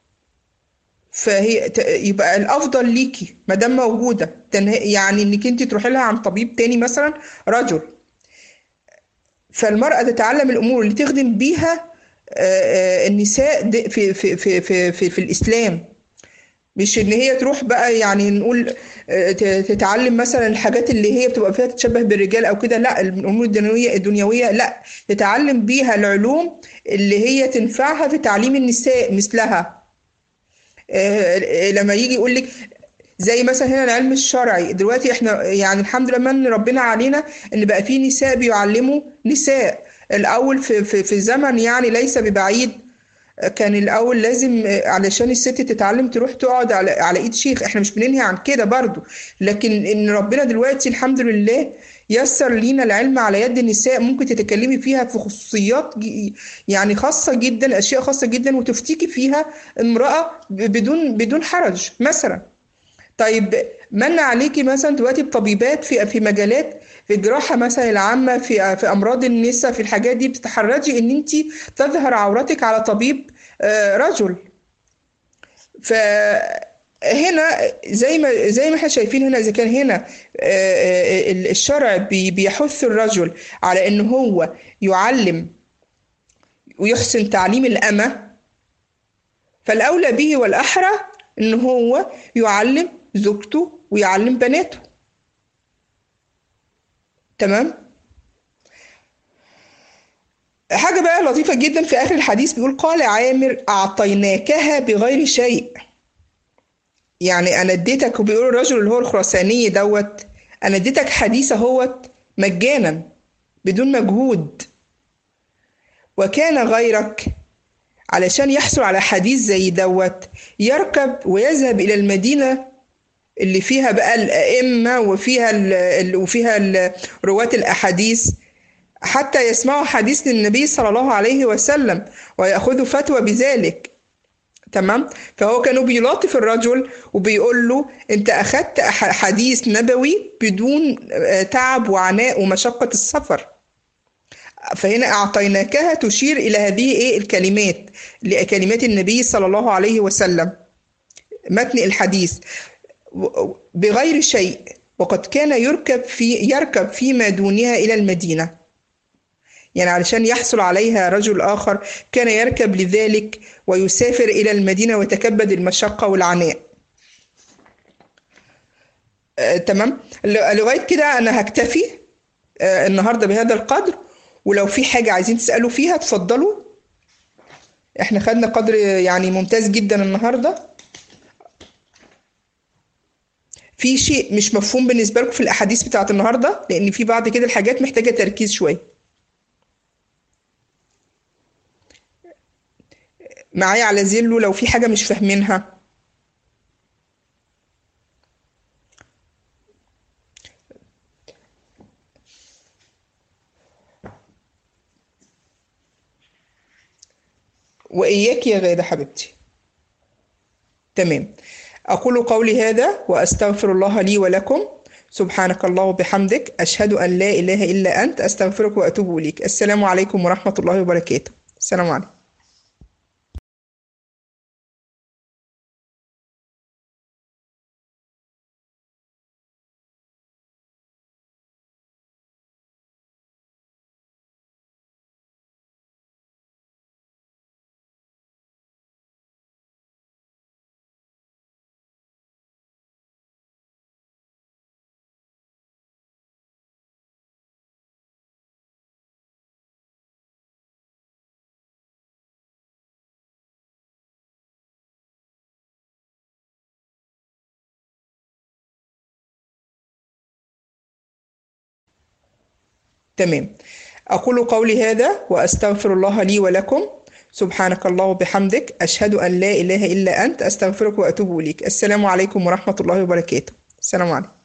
فهي ت- يبقى الافضل ليكي ما دام موجوده تنه- يعني انك انت تروحي لها عن طبيب تاني مثلا رجل فالمراه تتعلم الامور اللي تخدم بيها آه، آه، النساء د- في في في في في, في الاسلام مش ان هي تروح بقى يعني نقول آه، ت- تتعلم مثلا الحاجات اللي هي بتبقى فيها تتشبه بالرجال او كده لا الامور الدنيويه الدنيويه لا تتعلم بيها العلوم اللي هي تنفعها في تعليم النساء مثلها آه، لما يجي يقول لك زي مثلا هنا العلم الشرعي دلوقتي احنا يعني الحمد لله من ربنا علينا ان بقى في نساء بيعلموا نساء الاول في في في زمن يعني ليس ببعيد كان الاول لازم آه، علشان الست تتعلم تروح تقعد على على ايد شيخ احنا مش بننهي عن كده برضو لكن ان ربنا دلوقتي الحمد لله يسر لينا العلم على يد النساء ممكن تتكلمي فيها في خصوصيات ج- يعني خاصة جدا اشياء خاصة جدا وتفتيكي فيها امرأة ب- بدون بدون حرج مثلا طيب من عليكي مثلا دلوقتي بطبيبات في في مجالات في الجراحه مثلا العامه في في امراض النساء في الحاجات دي بتتحرجي ان انت تظهر عورتك على طبيب آه، رجل فهنا زي ما زي ما احنا شايفين هنا اذا كان هنا آه، آه، الشرع بي- بيحث الرجل على ان هو يعلم ويحسن تعليم الأمة فالأولى به والأحرى إن هو يعلم زوجته ويعلم بناته تمام حاجة بقى لطيفة جدا في آخر الحديث بيقول قال عامر أعطيناكها بغير شيء يعني أنا اديتك وبيقول الرجل اللي هو الخراساني دوت أنا اديتك حديث اهوت مجانا بدون مجهود وكان غيرك علشان يحصل على حديث زي دوت يركب ويذهب إلى المدينة اللي فيها بقى الأئمة وفيها ال وفيها ال رواة الأحاديث حتى يسمعوا حديث للنبي صلى الله عليه وسلم ويأخذوا فتوى بذلك تمام فهو كانوا بيلاطف الرجل وبيقول له انت اخذت حديث نبوي بدون تعب وعناء ومشقة السفر فهنا اعطيناكها تشير الى هذه ايه الكلمات لكلمات النبي صلى الله عليه وسلم متن الحديث بغير شيء وقد كان يركب في يركب فيما دونها الى المدينه يعني علشان يحصل عليها رجل آخر كان يركب لذلك ويسافر إلى المدينة ويتكبد المشقة والعناء آه، تمام لغاية كده أنا هكتفي آه، النهاردة بهذا القدر ولو في حاجة عايزين تسألوا فيها اتفضلوا احنا خدنا قدر يعني ممتاز جدا النهاردة في شيء مش مفهوم بالنسبة لكم في الأحاديث بتاعت النهاردة لأن في بعض كده الحاجات محتاجة تركيز شوية معايا على زيلو لو في حاجة مش فاهمينها وإياك يا غادة حبيبتي تمام أقول قولي هذا وأستغفر الله لي ولكم سبحانك الله وبحمدك أشهد أن لا إله إلا أنت أستغفرك وأتوب إليك السلام عليكم ورحمة الله وبركاته السلام عليكم تمام أقول قولي هذا وأستغفر الله لي ولكم سبحانك الله وبحمدك أشهد أن لا إله إلا أنت أستغفرك وأتوب إليك السلام عليكم ورحمة الله وبركاته السلام عليكم